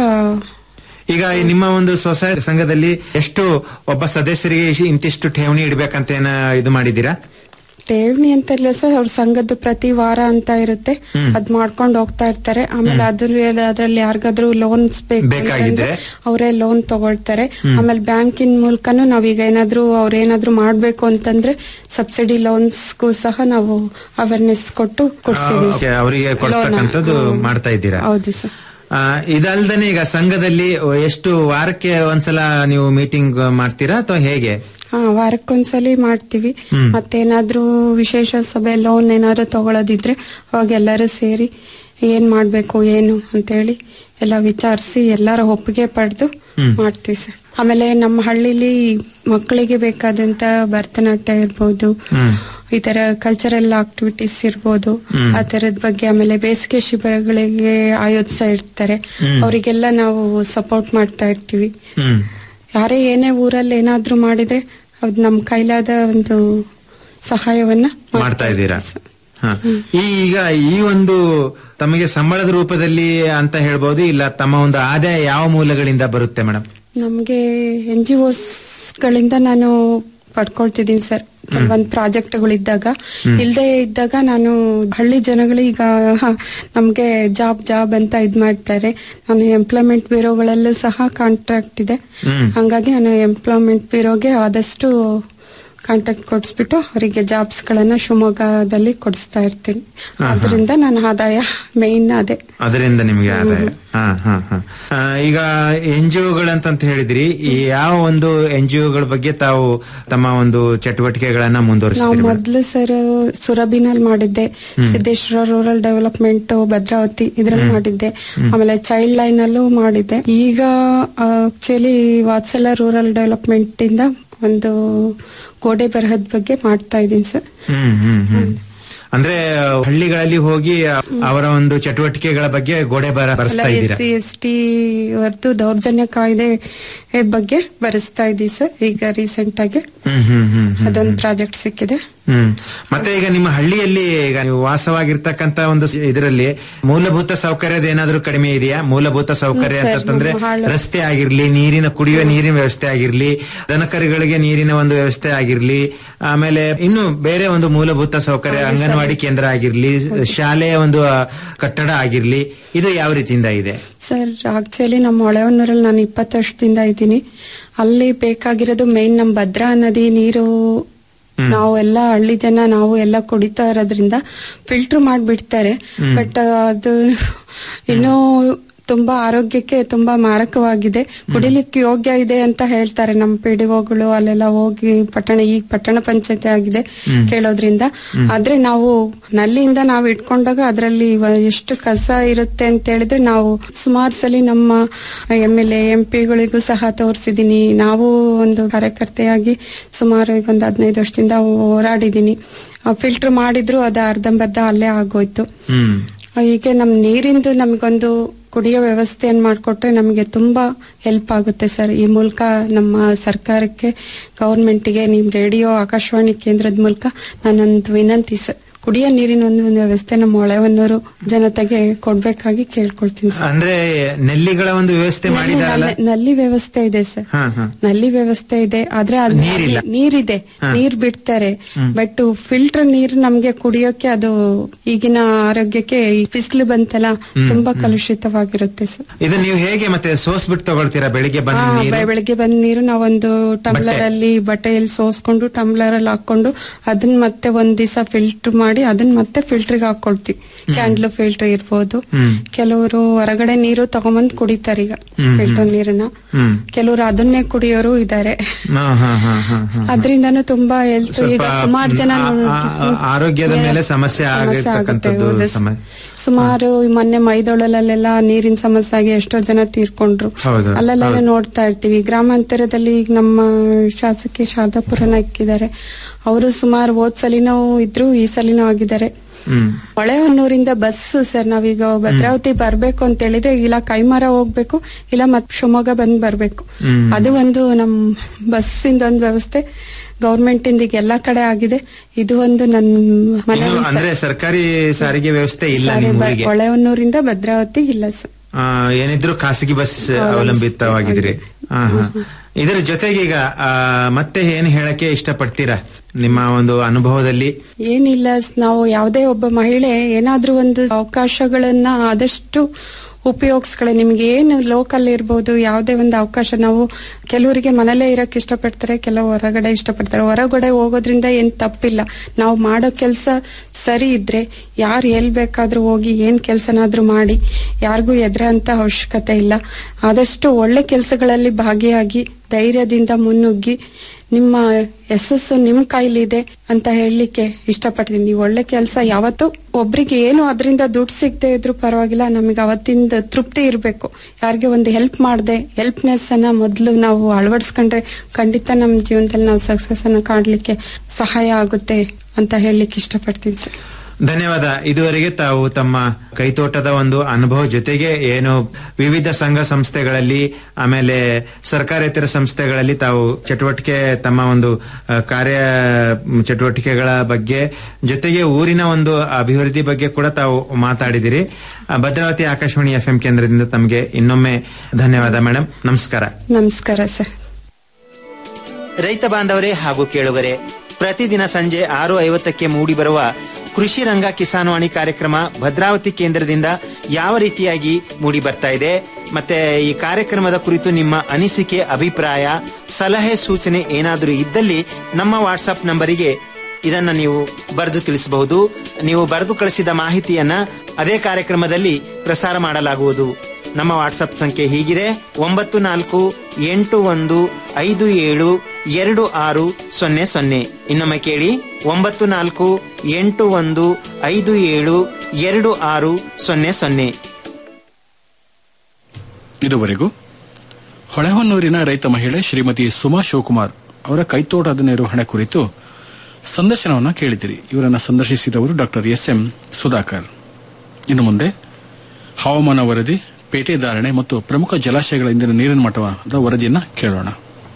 ಈಗ ಈ ನಿಮ್ಮ ಒಂದು ಸ್ವಸಹಾಯ ಸಂಘದಲ್ಲಿ ಎಷ್ಟು ಒಬ್ಬ ಸದಸ್ಯರಿಗೆ ಇಶ್- ಇಂತಿಷ್ಟು ಠೇವಣಿ ಇಡ್ಬೇಕಂತ ಏನ ಇದು ಮಾಡಿದ್ದೀರಾ ಠೇವಣಿ ಅಂತ ಇಲ್ಲ ಸರ್ ಅವ್ರ ಸಂಘದ್ದು ಪ್ರತಿ ವಾರ ಅಂತ ಇರುತ್ತೆ ಅದ್ ಮಾಡ್ಕೊಂಡು ಹೋಗ್ತಾ ಇರ್ತಾರೆ ಆಮೇಲೆ ಅದ್ರ ಅದ್ರಲ್ಲಿ ಯಾರಿಗಾದ್ರೂ ಲೋನ್ಸ್ ಬೇಕಾಗಿದ್ರೆ? ಅವರೇ ಲೋನ್ ತಗೊಳ್ತಾರೆ ಆಮೇಲೆ ಬ್ಯಾಂಕಿನ ಮೂಲಕನು ನಾವೀಗ ಏನಾದ್ರೂ ಅವ್ರ ಏನಾದ್ರೂ ಮಾಡ್ಬೇಕು ಅಂತಂದ್ರೆ ಸಬ್ಸಿಡಿ ಲೋನ್ಸ್ಗೂ ಸಹ ನಾವು ಅವೇರ್ನೆಸ್ ಕೊಟ್ಟು ಕೊಡ್ತೀವಿ ಓಕೆ, ಅವರಿಗೆ ಕೊಡಿಸ್ತಕ್ಕಂಥದ್ದು ಲೋನ. ಮಾಡ್ತಾ ಇದ್ದೀರಾ ಹೌದು ಸರ್ ಆ, ಇದಲ್ದೇನೆ ಈಗ ಸಂಘದಲ್ಲಿ ಎಷ್ಟು ವಾರಕ್ಕೆ ಒಂದ್ಸಲ ನೀವು ಮೀಟಿಂಗ್ ಮಾಡ್ತೀರಾ ಅಥವಾ ಹೇಗೆ ಹಾ ವಾರಕ್ಕೊಂದ್ಸಲಿ ಮಾಡ್ತೀವಿ ಮತ್ತೇನಾದ್ರೂ ವಿಶೇಷ ಸಭೆ ಲೋನ್ ಏನಾದ್ರು ತಗೊಳ್ಳೋದಿದ್ರೆ ಅವಾಗ ಎಲ್ಲರೂ ಸೇರಿ ಏನ್ ಮಾಡ್ಬೇಕು ಏನು ಅಂತೇಳಿ ಎಲ್ಲ ವಿಚಾರಿಸಿ ಎಲ್ಲರ ಒಪ್ಪಿಗೆ ಪಡೆದು ಮಾಡ್ತೀವಿ ಸರ್ ಆಮೇಲೆ ನಮ್ಮ ಹಳ್ಳಿಲಿ ಮಕ್ಕಳಿಗೆ ಬೇಕಾದಂತ ಭರತನಾಟ್ಯ ಇರ್ಬೋದು ಈ ತರ ಕಲ್ಚರಲ್ ಆಕ್ಟಿವಿಟೀಸ್ ಇರ್ಬೋದು ಆ ತರದ ಬಗ್ಗೆ ಆಮೇಲೆ ಬೇಸಿಗೆ ಶಿಬಿರಗಳಿಗೆ ಆಯೋಜಿಸ್ತಾ ಇರ್ತಾರೆ ಅವರಿಗೆಲ್ಲ ನಾವು ಸಪೋರ್ಟ್ ಮಾಡ್ತಾ ಇರ್ತೀವಿ ಹ್ಮ್ ಯಾರೇ ಏನೇ ಊರಲ್ಲಿ ಏನಾದ್ರೂ ಮಾಡಿದ್ರೆ ಅದ್ ನಮ್ ಕೈಲಾದ ಒಂದು ಸಹಾಯವನ್ನ ಮಾಡ್ತಾ ಇದ್ದೀರಾ ಹ. ಈ ಈಗ ಈ ಒಂದು ತಮಗೆ ಸಂಬಳದ ರೂಪದಲ್ಲಿ ಅಂತ ಹೇಳ್ಬೋದು ಇಲ್ಲ ತಮ್ಮ ಒಂದು ಆದಾಯ ಯಾವ ಮೂಲಗಳಿಂದ ಬರುತ್ತೆ ಮೇಡಮ್ ನಮ್ಗೆ ಎನ್ ಜಿ ಗಳಿಂದ ನಾನು ಪಡ್ಕೊಳ್ತಿದ್ದೀನಿ ಸರ್ ಕೆಲವೊಂದ್ ಪ್ರಾಜೆಕ್ಟ್ಗಳಿದ್ದಾಗ ಇಲ್ದೇ ಇದ್ದಾಗ ನಾನು ಹಳ್ಳಿ ಜನಗಳು ಈಗ ಹ, ನಮ್ಗೆ ಜಾಬ್ ಜಾಬ್ ಅಂತ ಇದ್ ಮಾಡ್ತಾರೆ ನಾನು ಎಂಪ್ಲಾಯ್ಮೆಂಟ್ ಬ್ಯೂರೋಗಳಲ್ಲೂ ಸಹ ಕಾಂಟ್ರಾಕ್ಟ್ ಇದೆ ಹಂಗಾಗಿ ನಾನು ಎಂಪ್ಲಾಯ್ಮೆಂಟ್ ಬ್ಯೂರೋಗೆ ಆದಷ್ಟು ಕಾಂಟ್ಯಾಕ್ಟ್ ಕೊಡಿಸ್ಬಿಟ್ಟು ಅವರಿಗೆ ಜಾಬ್ಸ್ ಗಳನ್ನ ಶಿವಮೊಗ್ಗದಲ್ಲಿ ಕೊಡಿಸ್ತಾ ಇರ್ತೀನಿ ಅದರಿಂದ ನನ್ನ ಆದಾಯ ಮೇನ್ ಅದೇ ಅದರಿಂದ ನಿಮ್ಗೆ ಆದಾಯ ಹಾ ಹಾ ಹಾ ಆ, ಈಗ ಎನ್ ಜಿ ಒಗಳಂತ ಹೇಳಿದ್ರಿ ಈ ಯಾವ ಒಂದು ಎನ್ ಜಿ ಒಗಳ ಬಗ್ಗೆ ತಾವು ತಮ್ಮ ಒಂದು ಚಟುವಟಿಕೆಗಳನ್ನ ನಾವು ಮುಂದುವರಿಸ್ತೀರಿ ಮೇಡಮ್? ಮೊದ್ಲು ಸರ್ ಸುರಭಿನಲ್ಲಿ ಮಾಡಿದ್ದೆ ಸಿದ್ದೇಶ್ವರ ರೂರಲ್ ಡೆವಲಪ್ಮೆಂಟ್ ಭದ್ರಾವತಿ ಇದ್ರಲ್ಲಿ ಮಾಡಿದ್ದೆ ಆಮೇಲೆ ಚೈಲ್ಡ್ ಲೈನ್ ಅಲ್ಲೂ ಮಾಡಿದ್ದೆ ಈಗ ಆಕ್ಚುಲಿ ವಾತ್ಸಲ ರೂರಲ್ ಡೆವಲಪ್ಮೆಂಟ್ ಇಂದ ಒಂದು ಗೋಡೆ ಬರಹದ ಬಗ್ಗೆ ಮಾಡ್ತಾ ಇದ್ದೀನಿ ಸರ್ ಹ್ಮ್ ಹ್ಮ್ ಹ್ಮ್ ಅಂದ್ರೆ ಹಳ್ಳಿಗಳಲ್ಲಿ ಹೋಗಿ ಅವರ ಒಂದು ಚಟುವಟಿಕೆಗಳ ಬಗ್ಗೆ ಗೋಡೆ ಬರ ಬರೆಸ್ತಾ ಎಸ್ ಇದ್ದೀರಾ ಸಿ ಎಸ್ ಟಿ ಹೊರತು ದೌರ್ಜನ್ಯ ಕಾಯ್ದೆ ಬಗ್ಗೆ ಬರೆಸ್ತಾ ಇದ್ದೀವಿ ಸರ್ ಈಗ ರೀಸೆಂಟ್ ಆಗಿ ಹ್ಮ್ ಹ್ಮ್ ಹ್ಮ್ ಹ್ಮ್ ಅದೊಂದು ಪ್ರಾಜೆಕ್ಟ್ ಸಿಕ್ಕಿದೆ ಹ್ಮ್ ಮತ್ತೆ ಈಗ ನಿಮ್ಮ ಹಳ್ಳಿಯಲ್ಲಿ ಈಗ ನೀವು ವಾಸವಾಗಿರ್ತಕ್ಕಂತ ಒಂದು ಇದರಲ್ಲಿ ಮೂಲಭೂತ ಸೌಕರ್ಯದ ಏನಾದ್ರೂ ಕಡಿಮೆ ಇದೆಯಾ ಮೂಲಭೂತ ಸೌಕರ್ಯ ಹ್ಮ್, ಸರ್, ಅಂತಂದ್ರೆ ನಮ್ಮ ಹಾಳು- ರಸ್ತೆ ಆಗಿರ್ಲಿ ನೀರಿನ ಕುಡಿಯುವ ನೀರಿನ ವ್ಯವಸ್ಥೆ ಆಗಿರ್ಲಿ ದನಕರುಗಳಿಗೆ ನೀರಿನ ಒಂದು ವ್ಯವಸ್ಥೆ ಆಗಿರ್ಲಿ ಆಮೇಲೆ ಇನ್ನು ಬೇರೆ ಒಂದು ಮೂಲಭೂತ ಸೌಕರ್ಯ ಅಂಗನವಾಡಿ ಕೇಂದ್ರ ಆಗಿರ್ಲಿ ಶಾಲೆಯ ಒಂದು ಆ, ಕಟ್ಟಡ ಆಗಿರ್ಲಿ ಇದು ಯಾವ ರೀತಿಯಿಂದ ಇದೆ ಸರ್ ಆಕ್ಚುಲಿ ನಮ್ಮ ಹೊಳೆಹೊನ್ನೂರಲ್ಲಿ ನಾನು ಇಪ್ಪತ್ತು ವರ್ಷದಿಂದ ಇದ್ದೀನಿ ಅಲ್ಲಿ ಬೇಕಾಗಿರೋದು ಮೇನ್ ನಮ್ಮ ಭದ್ರಾ ನದಿ ನೀರು ನಾವು ಎಲ್ಲ ಹಳ್ಳಿ ಜನ ನಾವು ಎಲ್ಲ ಕುಡಿತಾ ಇರೋದ್ರಿಂದ ಫಿಲ್ಟರ್ ಮಾಡಿಬಿಡ್ತಾರೆ ಬಟ್ ಅದು ಇನ್ನೂ ತುಂಬಾ ಆರೋಗ್ಯಕ್ಕೆ ತುಂಬಾ ಮಾರಕವಾಗಿದೆ ಕುಡಿಲಿಕ್ಕೆ ಯೋಗ್ಯ ಇದೆ ಅಂತ ಹೇಳ್ತಾರೆ ನಮ್ಮ ಪಿ ಡಿ ಒಗಳು ಅಲ್ಲೆಲ್ಲ ಹೋಗಿ ಪಟ್ಟಣ ಈಗ ಪಟ್ಟಣ ಪಂಚಾಯತಿ ಆಗಿದೆ ಕೇಳೋದ್ರಿಂದ ಆದ್ರೆ ನಾವು ನಲ್ಲಿಯಿಂದ ನಾವು ಇಟ್ಕೊಂಡಾಗ ಅದರಲ್ಲಿ ಎಷ್ಟು ಕಸ ಇರುತ್ತೆ ಅಂತ ಹೇಳಿದ್ರೆ ನಾವು ಸುಮಾರು ಸಲ ನಮ್ಮ ಎಂ ಎಲ್ ಎ ಎಂ ಪಿಗಳಿಗೂ ಸಹ ತೋರಿಸಿದೀನಿ ನಾವು ಒಂದು ಕಾರ್ಯಕರ್ತೆಯಾಗಿ ಸುಮಾರು ಈಗ ಒಂದು ಹದಿನೈದು ವರ್ಷದಿಂದ ಹೋರಾಡಿದೀನಿ ಫಿಲ್ಟರ್ ಮಾಡಿದ್ರು ಅದು ಅರ್ಧಂಬರ್ಧ ಅಲ್ಲೇ ಆಗೋಯ್ತು ಹ್ಮ್ ಹೀಗೆ ನಮ್ ನೀರಿಂದು ನಮಗೊಂದು ಕುಡಿಯೋ ವ್ಯವಸ್ಥೆಯನ್ನು ಮಾಡಿಕೊಟ್ರೆ ನಮಗೆ ತುಂಬಾ ಹೆಲ್ಪ್ ಆಗುತ್ತೆ ಸರ್ ಈ ಮೂಲಕ ನಮ್ಮ ಸರ್ಕಾರಕ್ಕೆ ಗೌರ್ಮೆಂಟ್ಗೆ ನಿಮ್ ರೇಡಿಯೋ ಆಕಾಶವಾಣಿ ಕೇಂದ್ರದ ಮೂಲಕ ನಾನೊಂದು ವಿನಂತಿ ಸರ್ ಕುಡಿಯೋ ನೀರಿನ ಒಂದು ಒಂದು ವ್ಯವಸ್ಥೆ ನಮ್ಮ ಹೊಳೆಹೊನ್ನೂರು ಜನತೆಗೆ ಕೊಡ್ಬೇಕಾಗಿ ಕೇಳ್ಕೊಳ್ತೀನಿ ಸರ್ ಅಂದ್ರೆ ನೆಲ್ಲಿಗಳ ಒಂದು ವ್ಯವಸ್ಥೆ ಮಾಡಿದಾರಲ್ಲ ನಲ್ಲಿ- ನಲ್ಲಿ ವ್ಯವಸ್ಥೆ ಇದೆ ಸರ್ ಹಾ ಹಾ ನಲ್ಲಿ ವ್ಯವಸ್ಥೆ ಇದೆ ಆದ್ರೆ ಅದು ನೀರಿಲ್ಲ. ನೀರಿದೆ ನೀರ್ ಬಿಡ್ತಾರೆ ಬಟ್ ಫಿಲ್ಟರ್ ನೀರು ನಮ್ಗೆ ಕುಡಿಯೋಕೆ ಅದು ಈಗಿನ ಆರೋಗ್ಯಕ್ಕೆ ಈ ಬಿಸಿಲು ಬಂತಲ್ಲ ತುಂಬಾ ಕಲುಷಿತವಾಗಿರುತ್ತೆ ಸರ್ ಇದು ನೀವು ಹೇಗೆ ಮತ್ತೆ ಸೋಸ್ಬಿಟ್ಟು ತಗೊಳ್ತೀರಾ ಬೆಳಿಗ್ಗೆ ಬಂದ ಹಾ, ನೀರು ಬೆ- ಬೆಳಿಗ್ಗೆ ಬಂದ ನೀರು ನಾವೊಂದು ಟಂಬ್ಲರ್ ಅಲ್ಲಿ ಬಟ್ಟೆಯಲ್ಲಿ ಸೋಸ್ಕೊಂಡು ಟಂಬ್ಲರ್ ಅಲ್ಲಿ ಹಾಕೊಂಡು ಅದನ್ನ ಮತ್ತೆ ಒಂದ್ ದಿವಸ ಫಿಲ್ಟರ್ ಮಾಡಿ ಅದನ್ನ ಮತ್ತೆ ಫಿಲ್ಟರ್ಗೆ ಹಾಕೊಳ್ತೀವಿ ಕ್ಯಾಂಡ್ಲ್ ಫಿಲ್ಟರ್ ಇರ್ಬೋದು ಕೆಲವರು ಹೊರಗಡೆ ನೀರು ತಗೊಂಬಂದ್ ಕುಡಿತಾರೆ ಈಗ ಫಿಲ್ಟರ್ ನೀರನ್ನ ಹ್ಮ್ ಕೆಲವರು ಅದನ್ನೇ ಕುಡಿಯೋರು ಇದ್ದಾರೆ ಹಾ ಹಾ ಹಾ ಹಾ ಹಾ ಅದರಿಂದನೂ ತುಂಬಾ ಹೆಲ್ತ್ ಸ್ವಲ್ಪ ಈಗ ಸುಮಾರು ಜನ ಆ- ಆ- ಆ- ಆರೋಗ್ಯದ ಮೇಲೆ ಸಮಸ್ಯೆ ಆಗಿರ್ತಕ್ಕಂಥದ್ದು ಹೌದು. ಸಮ- ಸುಮಾರು ಈ ಮೊನ್ನೆ ಮೈದೊಳಲೆಲ್ಲ ನೀರಿನ ಸಮಸ್ಯೆ ಆಗಿ ಎಷ್ಟೋ ಜನ ತೀರ್ಕೊಂಡ್ರು ಹೌದು, ಅಲ್ಲೆಲ್ಲ ನೋಡ್ತಾ ಇರ್ತೀವಿ ಗ್ರಾಮಾಂತರದಲ್ಲಿ ಈಗ ನಮ್ಮ ಶಾಸಕಿ ಶಾರದಾಪುರನ ಇಕ್ಕಿದ್ದಾರೆ ಅವರು ಸುಮಾರು ಹೋದ್ ಸಲಿನೂ ಇದ್ರು ಈ ಸಲಿನೂ ಆಗಿದ್ದಾರೆ ಹ್ಮ್ ಹೊಳೆಹೊನ್ನೂರಿಂದ ಬಸ್ ಸರ್ ನಾವೀಗ ಭದ್ರಾವತಿ ಬರ್ಬೇಕು ಅಂತ ಹೇಳಿದ್ರೆ ಇಲ್ಲ ಕೈಮರ ಹೋಗ್ಬೇಕು ಇಲ್ಲ ಮತ್ ಶಿವಮೊಗ್ಗ ಬಂದ್ ಬರ್ಬೇಕು ಅದು ಒಂದು ನಮ್ ಬಸ್ಸಿಂದ ಒಂದು ವ್ಯವಸ್ಥೆ ಗೌರ್ಮೆಂಟ್ ಇಂದ ಈಗ ಎಲ್ಲಾ ಕಡೆ ಆಗಿದೆ ಇದು ಒಂದು ನನ್ ಇನ್ನು ಮನವಿ ಅಂದ್ರೆ ಸರ್ಕಾರಿ ಸಾರಿಗೆ ವ್ಯವಸ್ಥೆ ಇಲ್ಲ ಸರ್ ನಿಮ್ಮ ಊರಿಗೆ ಹೊಳೆಹೊನ್ನೂರಿಂದ ಭದ್ರಾವತಿ ಇಲ್ಲ ಸರ್ ಆ, ಏನಿದ್ರು ಖಾಸಗಿ ಬಸ್ ಅವಲಂಬಿತವಾಗಿದ್ರಿ ಹಾ ಹಾ ಇದರ ಜೊತೆಗೆ ಈಗ ಆ, ಮತ್ತೆ ಏನ್ ಹೇಳಕ್ಕೆ ಇಷ್ಟಪಡ್ತೀರಾ ನಿಮ್ಮ ಒಂದು ಅನುಭವದಲ್ಲಿ ಏನಿಲ್ಲ ಸ್- ನಾವು ಯಾವುದೇ ಒಬ್ಬ ಮಹಿಳೆ ಏನಾದ್ರೂ ಒಂದು ಅವಕಾಶಗಳನ್ನ ಆದಷ್ಟು ಉಪಯೋಗಿಸ್ಕೊಳ್ಳಿ ನಿಮ್ಗೆ ಏನು ಲೋಕಲ್ ಇರ್ಬೋದು ಯಾವುದೇ ಒಂದು ಅವಕಾಶ ನಾವು ಕೆಲವರಿಗೆ ಮನೇಲೇ ಇರಕ್ ಇಷ್ಟಪಡ್ತಾರೆ ಕೆಲವು ಹೊರಗಡೆ ಇಷ್ಟಪಡ್ತಾರೆ ಹೊರಗಡೆ ಹೋಗೋದ್ರಿಂದ ಏನ್ ತಪ್ಪಿಲ್ಲ ನಾವು ಮಾಡೋ ಕೆಲಸ ಸರಿ ಇದ್ರೆ ಯಾರು ಎಲ್ ಬೇಕಾದ್ರೂ ಹೋಗಿ ಏನ್ ಕೆಲ್ಸನಾದ್ರೂ ಮಾಡಿ ಯಾರಿಗೂ ಎದುರ ಅಂತ ಅವಶ್ಯಕತೆ ಇಲ್ಲ ಆದಷ್ಟು ಒಳ್ಳೆ ಕೆಲಸಗಳಲ್ಲಿ ಭಾಗಿಯಾಗಿ ಧೈರ್ಯದಿಂದ ಮುನ್ನುಗ್ಗಿ ನಿಮ್ಮ ಯಶಸ್ಸು ನಿಮ್ ಕೈಲಿದೆ ಅಂತ ಹೇಳಲಿಕ್ಕೆ ಇಷ್ಟಪಡ್ತೀನಿ ನೀವು ಒಳ್ಳೆ ಕೆಲಸ ಯಾವತ್ತು ಒಬ್ರಿಗೆ ಏನು ಅದರಿಂದ ದುಡ್ಡು ಸಿಗದೆ ಇದ್ರು ಪರವಾಗಿಲ್ಲ ನಮಗೆ ಅವತ್ತಿಂದ ತೃಪ್ತಿ ಇರಬೇಕು ಯಾರಿಗೆ ಒಂದು ಹೆಲ್ಪ್ ಮಾಡದೆ ಹೆಲ್ಪ್ನೆಸ್ ಅನ್ನ ಮೊದಲು ನಾವು ಅಳವಡಿಸ್ಕೊಂಡ್ರೆ ಖಂಡಿತ ನಮ್ಮ ಜೀವನದಲ್ಲಿ ನಾವು ಸಕ್ಸಸ್ ಅನ್ನ ಕಾಣ್ಲಿಕ್ಕೆ ಸಹಾಯ ಆಗುತ್ತೆ ಅಂತ ಹೇಳಲಿಕ್ಕೆ ಇಷ್ಟಪಡ್ತೀನಿ ಸರ್ ಧನ್ಯವಾದ ಇದುವರೆಗೆ ತಾವು ತಮ್ಮ ಕೈತೋಟದ ಒಂದು ಅನುಭವ ಜೊತೆಗೆ ಏನು ವಿವಿಧ ಸಂಘ ಸಂಸ್ಥೆಗಳಲ್ಲಿ ಆಮೇಲೆ ಸರ್ಕಾರೇತರ ಸಂಸ್ಥೆಗಳಲ್ಲಿ ತಾವು ಚಟುವಟಿಕೆ ತಮ್ಮ ಒಂದು ಆ, ಕಾರ್ಯ ಮ್, ಚಟುವಟಿಕೆಗಳ ಬಗ್ಗೆ ಜೊತೆಗೆ ಊರಿನ ಒಂದು ಅಭಿವೃದ್ಧಿ ಬಗ್ಗೆ ಕೂಡ ತಾವು ಮಾತಾಡಿದಿರಿ ಆ, ಭದ್ರಾವತಿ ಆಕಾಶವಾಣಿ ಎಫ್ ಕೇಂದ್ರದಿಂದ ತಮಗೆ ಇನ್ನೊಮ್ಮೆ ಧನ್ಯವಾದ ಮೇಡಮ್ ನಮಸ್ಕಾರ ನಮಸ್ಕಾರ ಸರ್ ರೈತ ಬಾಂಧವರೇ ಹಾಗೂ ಕೇಳುಗರೆ ಪ್ರತಿದಿನ ಸಂಜೆ ಆರು ಐವತ್ತಕ್ಕೆ ಮೂಡಿಬರುವ ಕೃಷಿ ರಂಗ ಕಿಸಾನ್ವಾಣಿ ಕಾರ್ಯಕ್ರಮ ಭದ್ರಾವತಿ ಕೇಂದ್ರದಿಂದ ಯಾವ ರೀತಿಯಾಗಿ ಮೂಡಿ ಬರ್ತಾ ಇದೆ ಮತ್ತೆ ಈ ಕಾರ್ಯಕ್ರಮದ ಕುರಿತು ನಿಮ್ಮ ಅನಿಸಿಕೆ ಅಭಿಪ್ರಾಯ ಸಲಹೆ ಸೂಚನೆ ಏನಾದರೂ ಇದ್ದಲ್ಲಿ ನಮ್ಮ ವಾಟ್ಸಪ್ ನಂಬರಿಗೆ ಇದನ್ನ ನೀವು ಬರೆದು ತಿಳಿಸಬಹುದು ನೀವು ಬರೆದು ಕಳಿಸಿದ ಮಾಹಿತಿಯನ್ನ ಅದೇ ಕಾರ್ಯಕ್ರಮದಲ್ಲಿ ಪ್ರಸಾರ ಮಾಡಲಾಗುವುದು ನಮ್ಮ ವಾಟ್ಸಪ್ ಸಂಖ್ಯೆ ಹೀಗಿದೆ ಒಂಬತ್ತು ನಾಲ್ಕು ಎಂಟು ಒಂದು ಐದು ಏಳು ಎರಡು ಆರು ಸೊನ್ನೆ ಸೊನ್ನೆ ಇನ್ನೊಮ್ಮೆ ಕೇಳಿ ಒಂಬತ್ತು ನಾಲ್ಕು ಎಂಟು ಒಂದು ಐದು ಏಳು ಎರಡು ಆರು ಸೊನ್ನೆ ಸೊನ್ನೆ ಇದುವರೆಗೂ ಹೊಳೆಹೊನ್ನೂರಿನ ರೈತ ಮಹಿಳೆ ಶ್ರೀಮತಿ ಸುಮಾ ಶಿವಕುಮಾರ್ ಅವರ ಕೈತೋಟದ ನಿರ್ವಹಣೆ ಕುರಿತು ಸಂದರ್ಶನವನ್ನು ಕೇಳಿದಿರಿ ಇವರನ್ನು ಸಂದರ್ಶಿಸಿದವರು ಡಾಕ್ಟರ್ ಎಸ್ ಎಂ ಸುಧಾಕರ್ ಇನ್ನು ಮುಂದೆ ಹವಾಮಾನ ವರದಿ ಪೇಟೆ ಧಾರಣೆ ಮತ್ತು ಪ್ರಮುಖ ಜಲಾಶಯಗಳ ಇಂದಿನ ನೀರಿನ ಮಟ್ಟದ ವರದಿಯನ್ನ ಕೇಳೋಣ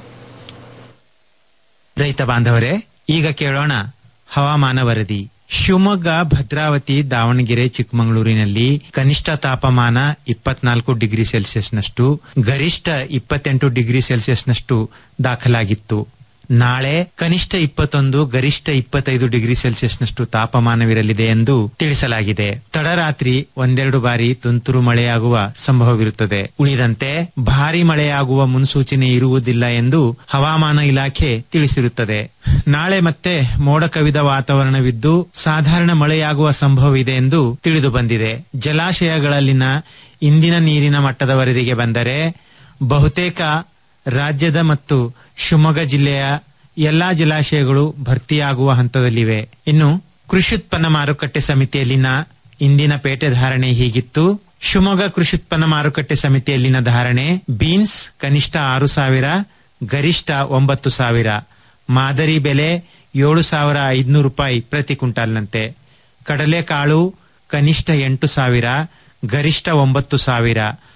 ರೈತ ಬಾಂಧವರೇ ಈಗ ಕೇಳೋಣ ಹವಾಮಾನ ವರದಿ ಶಿವಮೊಗ್ಗ ಭದ್ರಾವತಿ ದಾವಣಗೆರೆ ಚಿಕ್ಕಮಗಳೂರಿನಲ್ಲಿ ಕನಿಷ್ಠ ತಾಪಮಾನ ಇಪ್ಪತ್ನಾಲ್ಕು ಡಿಗ್ರಿ ಸೆಲ್ಸಿಯಸ್ನಷ್ಟು ಗರಿಷ್ಠ ಇಪ್ಪತ್ತೆಂಟು ಡಿಗ್ರಿ ಸೆಲ್ಸಿಯಸ್ನಷ್ಟು ದಾಖಲಾಗಿತ್ತು ನಾಳೆ ಕನಿಷ್ಠ ಇಪ್ಪತ್ತೊಂದು ಗರಿಷ್ಠ ಇಪ್ಪತ್ತೈದು ಡಿಗ್ರಿ ಸೆಲ್ಸಿಯಸ್ನಷ್ಟು ತಾಪಮಾನವಿರಲಿದೆ ಎಂದು ತಿಳಿಸಲಾಗಿದೆ ತಡರಾತ್ರಿ ಒಂದೆರಡು ಬಾರಿ ತುಂತುರು ಮಳೆಯಾಗುವ ಸಂಭವವಿರುತ್ತದೆ ಉಳಿದಂತೆ ಭಾರಿ ಮಳೆಯಾಗುವ ಮುನ್ಸೂಚನೆ ಇರುವುದಿಲ್ಲ ಎಂದು ಹವಾಮಾನ ಇಲಾಖೆ ತಿಳಿಸಿರುತ್ತದೆ ನಾಳೆ ಮತ್ತೆ ಮೋಡ ಕವಿದ ವಾತಾವರಣವಿದ್ದು ಸಾಧಾರಣ ಮಳೆಯಾಗುವ ಸಂಭವವಿದೆ ಎಂದು ತಿಳಿದು ಬಂದಿದೆ ಜಲಾಶಯಗಳಲ್ಲಿನ ಇಂದಿನ ನೀರಿನ ಮಟ್ಟದ ವರದಿಗೆ ಬಂದರೆ ಬಹುತೇಕ ರಾಜ್ಯದ ಮತ್ತು ಶಿವಮೊಗ್ಗ ಜಿಲ್ಲೆಯ ಎಲ್ಲಾ ಜಲಾಶಯಗಳು ಭರ್ತಿಯಾಗುವ ಹಂತದಲ್ಲಿವೆ ಇನ್ನು ಕೃಷಿ ಉತ್ಪನ್ನ ಮಾರುಕಟ್ಟೆ ಸಮಿತಿಯಲ್ಲಿನ ಇಂದಿನ ಪೇಟೆ ಧಾರಣೆ ಹೀಗಿತ್ತು ಶಿವಮೊಗ್ಗ ಕೃಷಿ ಉತ್ಪನ್ನ ಮಾರುಕಟ್ಟೆ ಸಮಿತಿಯಲ್ಲಿನ ಧಾರಣೆ ಬೀನ್ಸ್ ಕನಿಷ್ಠ ಆರು ಸಾವಿರ ಗರಿಷ್ಠ ಒಂಬತ್ತು ಸಾವಿರ ಮಾದರಿ ಬೆಲೆ ಏಳು ಸಾವಿರ ಐದುನೂರು ರೂಪಾಯಿ ಪ್ರತಿ ಕ್ವಿಂಟಾಲ್ನಂತೆ ಕಡಲೆಕಾಳು ಕನಿಷ್ಠ ಎಂಟು ಸಾವಿರ ಗರಿಷ್ಠ ಒಂಬತ್ತು ಸಾವಿರ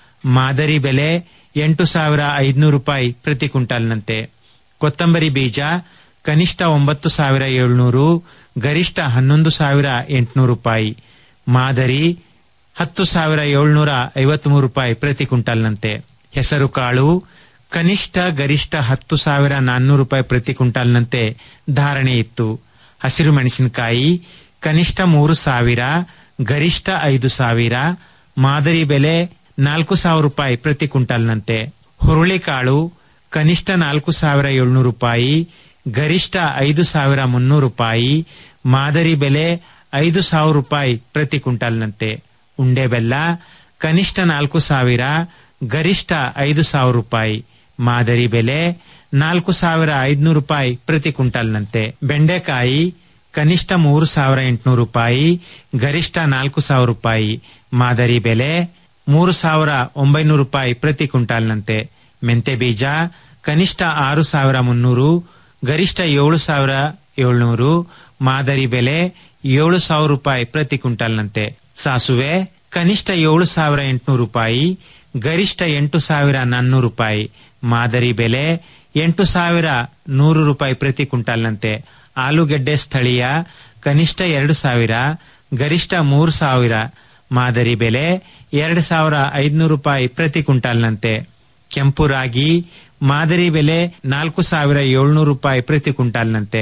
ಮಾದರಿ ಬೆಲೆ ಎಂಟು ಸಾವಿರ ಐದುನೂರು ರೂಪಾಯಿ ಪ್ರತಿ ಕ್ವಿಂಟಾಲ್ನಂತೆ ಕೊತ್ತಂಬರಿ ಬೀಜ ಕನಿಷ್ಠ ಒಂಬತ್ತು ಸಾವಿರ ಏಳ್ನೂರು ಗರಿಷ್ಠ ಹನ್ನೊಂದು ಸಾವಿರ ಎಂಟುನೂರು ರೂಪಾಯಿ ಮಾದರಿ ಹತ್ತು ಸಾವಿರ ಏಳ್ನೂರ ಐವತ್ಮೂರು ರೂಪಾಯಿ ಪ್ರತಿ ಕ್ವಿಂಟಾಲ್ನಂತೆ ಹೆಸರು ಕಾಳು ಕನಿಷ್ಠ ಗರಿಷ್ಠ ಹತ್ತು ಸಾವಿರ ನಾನ್ನೂರು ರೂಪಾಯಿ ಪ್ರತಿ ಕ್ವಿಂಟಾಲ್ನಂತೆ ಧಾರಣೆ ಇತ್ತು ಹಸಿರು ಮೆಣಸಿನಕಾಯಿ ಕನಿಷ್ಠ ಮೂರು ಸಾವಿರ ಗರಿಷ್ಠ ಐದು ಸಾವಿರ ಮಾದರಿ ಬೆಲೆ ನಾಲ್ಕು ಸಾವಿರ ರೂಪಾಯಿ ಪ್ರತಿ ಕ್ವಿಂಟಾಲ್ನಂತೆ ಹುರುಳಿಕಾಳು ಕನಿಷ್ಠ ನಾಲ್ಕು ಸಾವಿರ ಏಳ್ನೂರು ರೂಪಾಯಿ ಗರಿಷ್ಠ ಐದು ಸಾವಿರ ಮುನ್ನೂರು ರೂಪಾಯಿ ಮಾದರಿ ಬೆಲೆ ಐದು ಸಾವಿರ ರೂಪಾಯಿ ಪ್ರತಿ ಕ್ವಿಂಟಾಲ್ನಂತೆ ಉಂಡೆ ಬೆಲ್ಲ ಕನಿಷ್ಠ ನಾಲ್ಕು ಸಾವಿರ ಗರಿಷ್ಠ ಐದು ಸಾವಿರ ರೂಪಾಯಿ ಮಾದರಿ ಬೆಲೆ ನಾಲ್ಕು ಸಾವಿರ ಐದುನೂರು ರೂಪಾಯಿ ಪ್ರತಿ ಕ್ವಿಂಟಾಲ್ನಂತೆ ಬೆಂಡೆಕಾಯಿ ಕನಿಷ್ಠ ಮೂರು ಸಾವಿರ ಎಂಟುನೂರು ರೂಪಾಯಿ ಗರಿಷ್ಠ ನಾಲ್ಕು ಸಾವಿರ ರೂಪಾಯಿ ಮಾದರಿ ಬೆಲೆ ಮೂರು ಸಾವಿರ ಒಂಬೈನೂರು ರೂಪಾಯಿ ಪ್ರತಿ ಕ್ವಿಂಟಾಲ್ನಂತೆ ಮೆಂತೆ ಬೀಜ ಕನಿಷ್ಠ ಆರು ಸಾವಿರ ಮುನ್ನೂರು ಗರಿಷ್ಠ ಏಳು ಸಾವಿರ ಏಳ್ನೂರು ಮಾದರಿ ಬೆಲೆ ಏಳು ಸಾವಿರ ರೂಪಾಯಿ ಪ್ರತಿ ಕ್ವಿಂಟಾಲ್ನಂತೆ ಸಾಸುವೆ ಕನಿಷ್ಠ ಏಳು ಸಾವಿರ ಎಂಟುನೂರು ರೂಪಾಯಿ ಗರಿಷ್ಠ ಎಂಟು ಸಾವಿರ ನಾನ್ನೂರು ರೂಪಾಯಿ ಮಾದರಿ ಬೆಲೆ ಎಂಟು ಸಾವಿರ ನೂರು ರೂಪಾಯಿ ಪ್ರತಿ ಕ್ವಿಂಟಾಲ್ನಂತೆ ಆಲೂಗೆಡ್ಡೆ ಸ್ಥಳೀಯ ಕನಿಷ್ಠ ಎರಡು ಸಾವಿರ ಗರಿಷ್ಠ ಮೂರು ಸಾವಿರ ಮಾದರಿ ಬೆಲೆ ಎರಡು ಸಾವಿರ ಐದುನೂರು ರೂಪಾಯಿ ಪ್ರತಿ ಕ್ವಿಂಟಾಲ್ನಂತೆ ಕೆಂಪು ರಾಗಿ ಮಾದರಿ ಬೆಲೆ ನಾಲ್ಕು ಸಾವಿರ ಏಳ್ನೂರು ರೂಪಾಯಿ ಪ್ರತಿ ಕ್ವಿಂಟಾಲ್ನಂತೆ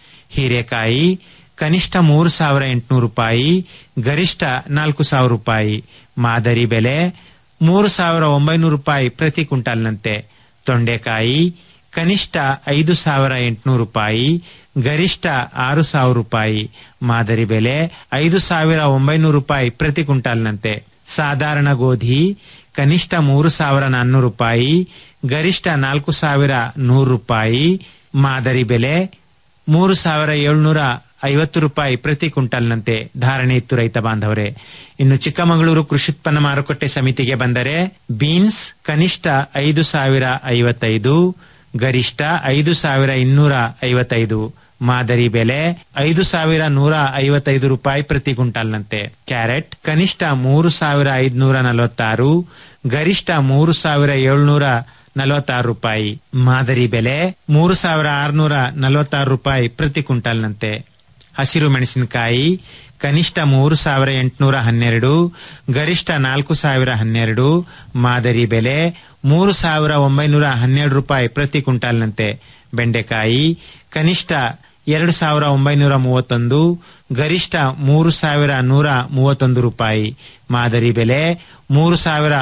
ಹೀರೆಕಾಯಿ ಕನಿಷ್ಠ ಮೂರು ಸಾವಿರ ಎಂಟುನೂರು ರೂಪಾಯಿ ಗರಿಷ್ಠ ನಾಲ್ಕು ಸಾವಿರ ರೂಪಾಯಿ ಮಾದರಿ ಬೆಲೆ ಮೂರು ಸಾವಿರ ಒಂಬೈನೂರು ರೂಪಾಯಿ ಪ್ರತಿ ಕ್ವಿಂಟಾಲ್ನಂತೆ ತೊಂಡೆಕಾಯಿ ಕನಿಷ್ಠ ಐದು ಸಾವಿರ ಎಂಟುನೂರು ರೂಪಾಯಿ ಗರಿಷ್ಠ ಆರು ಸಾವಿರ ರೂಪಾಯಿ ಮಾದರಿ ಬೆಲೆ ಐದು ಸಾವಿರ ಒಂಬೈನೂರು ರೂಪಾಯಿ ಪ್ರತಿ ಕ್ವಿಂಟಾಲ್ನಂತೆ ಸಾಧಾರಣ ಗೋಧಿ ಕನಿಷ್ಠ ಮೂರು ಸಾವಿರ ನಾನ್ನೂರು ರೂಪಾಯಿ ಗರಿಷ್ಠ ನಾಲ್ಕು ಸಾವಿರ ನೂರು ರೂಪಾಯಿ ಮಾದರಿ ಬೆಲೆ ಮೂರು ಸಾವಿರ ಏಳ್ನೂರ ಐವತ್ತು ರೂಪಾಯಿ ಪ್ರತಿ ಕ್ವಿಂಟಲ್ನಂತೆ ಧಾರಣೆ ಇತ್ತು ರೈತ ಬಾಂಧವರೇ ಇನ್ನು ಚಿಕ್ಕಮಗಳೂರು ಕೃಷಿ ಉತ್ಪನ್ನ ಮಾರುಕಟ್ಟೆ ಸಮಿತಿಗೆ ಬಂದರೆ ಬೀನ್ಸ್ ಕನಿಷ್ಠ ಐದು ಸಾವಿರ ಐವತ್ತೈದು ಗರಿಷ್ಠ ಐದು ಸಾವಿರ ಇನ್ನೂರ ಐವತ್ತೈದು ಮಾದರಿ ಬೆಲೆ ಐದು ಸಾವಿರ ನೂರ ಐವತ್ತೈದು ರೂಪಾಯಿ ಪ್ರತಿ ಕ್ವಿಂಟಾಲ್ನಂತೆ ಕ್ಯಾರೆಟ್ ಕನಿಷ್ಠ ಮೂರು ಸಾವಿರ ಐದುನೂರ ನಲವತ್ತಾರು ಗರಿಷ್ಠ ಮೂರು ಸಾವಿರ ಏಳ್ನೂರ ನಲವತ್ತಾರು ರೂಪಾಯಿ ಮಾದರಿ ಬೆಲೆ ಮೂರು ಸಾವಿರ ಆರುನೂರ ನಲವತ್ತಾರು ರೂಪಾಯಿ ಪ್ರತಿ ಕ್ವಿಂಟಾಲ್ನಂತೆ ಹಸಿರು ಮೆಣಸಿನಕಾಯಿ ಕನಿಷ್ಠ ಮೂರು ಸಾವಿರ ಎಂಟುನೂರ ಹನ್ನೆರಡು ಗರಿಷ್ಠ ನಾಲ್ಕು ಸಾವಿರ ಹನ್ನೆರಡು ಮಾದರಿ ಬೆಲೆ ಮೂರು ಸಾವಿರ ಒಂಬೈನೂರ ಹನ್ನೆರಡು ರೂಪಾಯಿ ಪ್ರತಿ ಕ್ವಿಂಟಾಲ್ನಂತೆ ಬೆಂಡೆಕಾಯಿ ಕನಿಷ್ಠ ಎರಡು ಸಾವಿರ ಒಂಬೈನೂರ ಮೂವತ್ತೊಂದು ಗರಿಷ್ಠ ಮೂರು ಸಾವಿರ ನೂರ ಮೂವತ್ತೊಂದು ರೂಪಾಯಿ ಮಾದರಿ ಬೆಲೆ ಮೂರು ಸಾವಿರ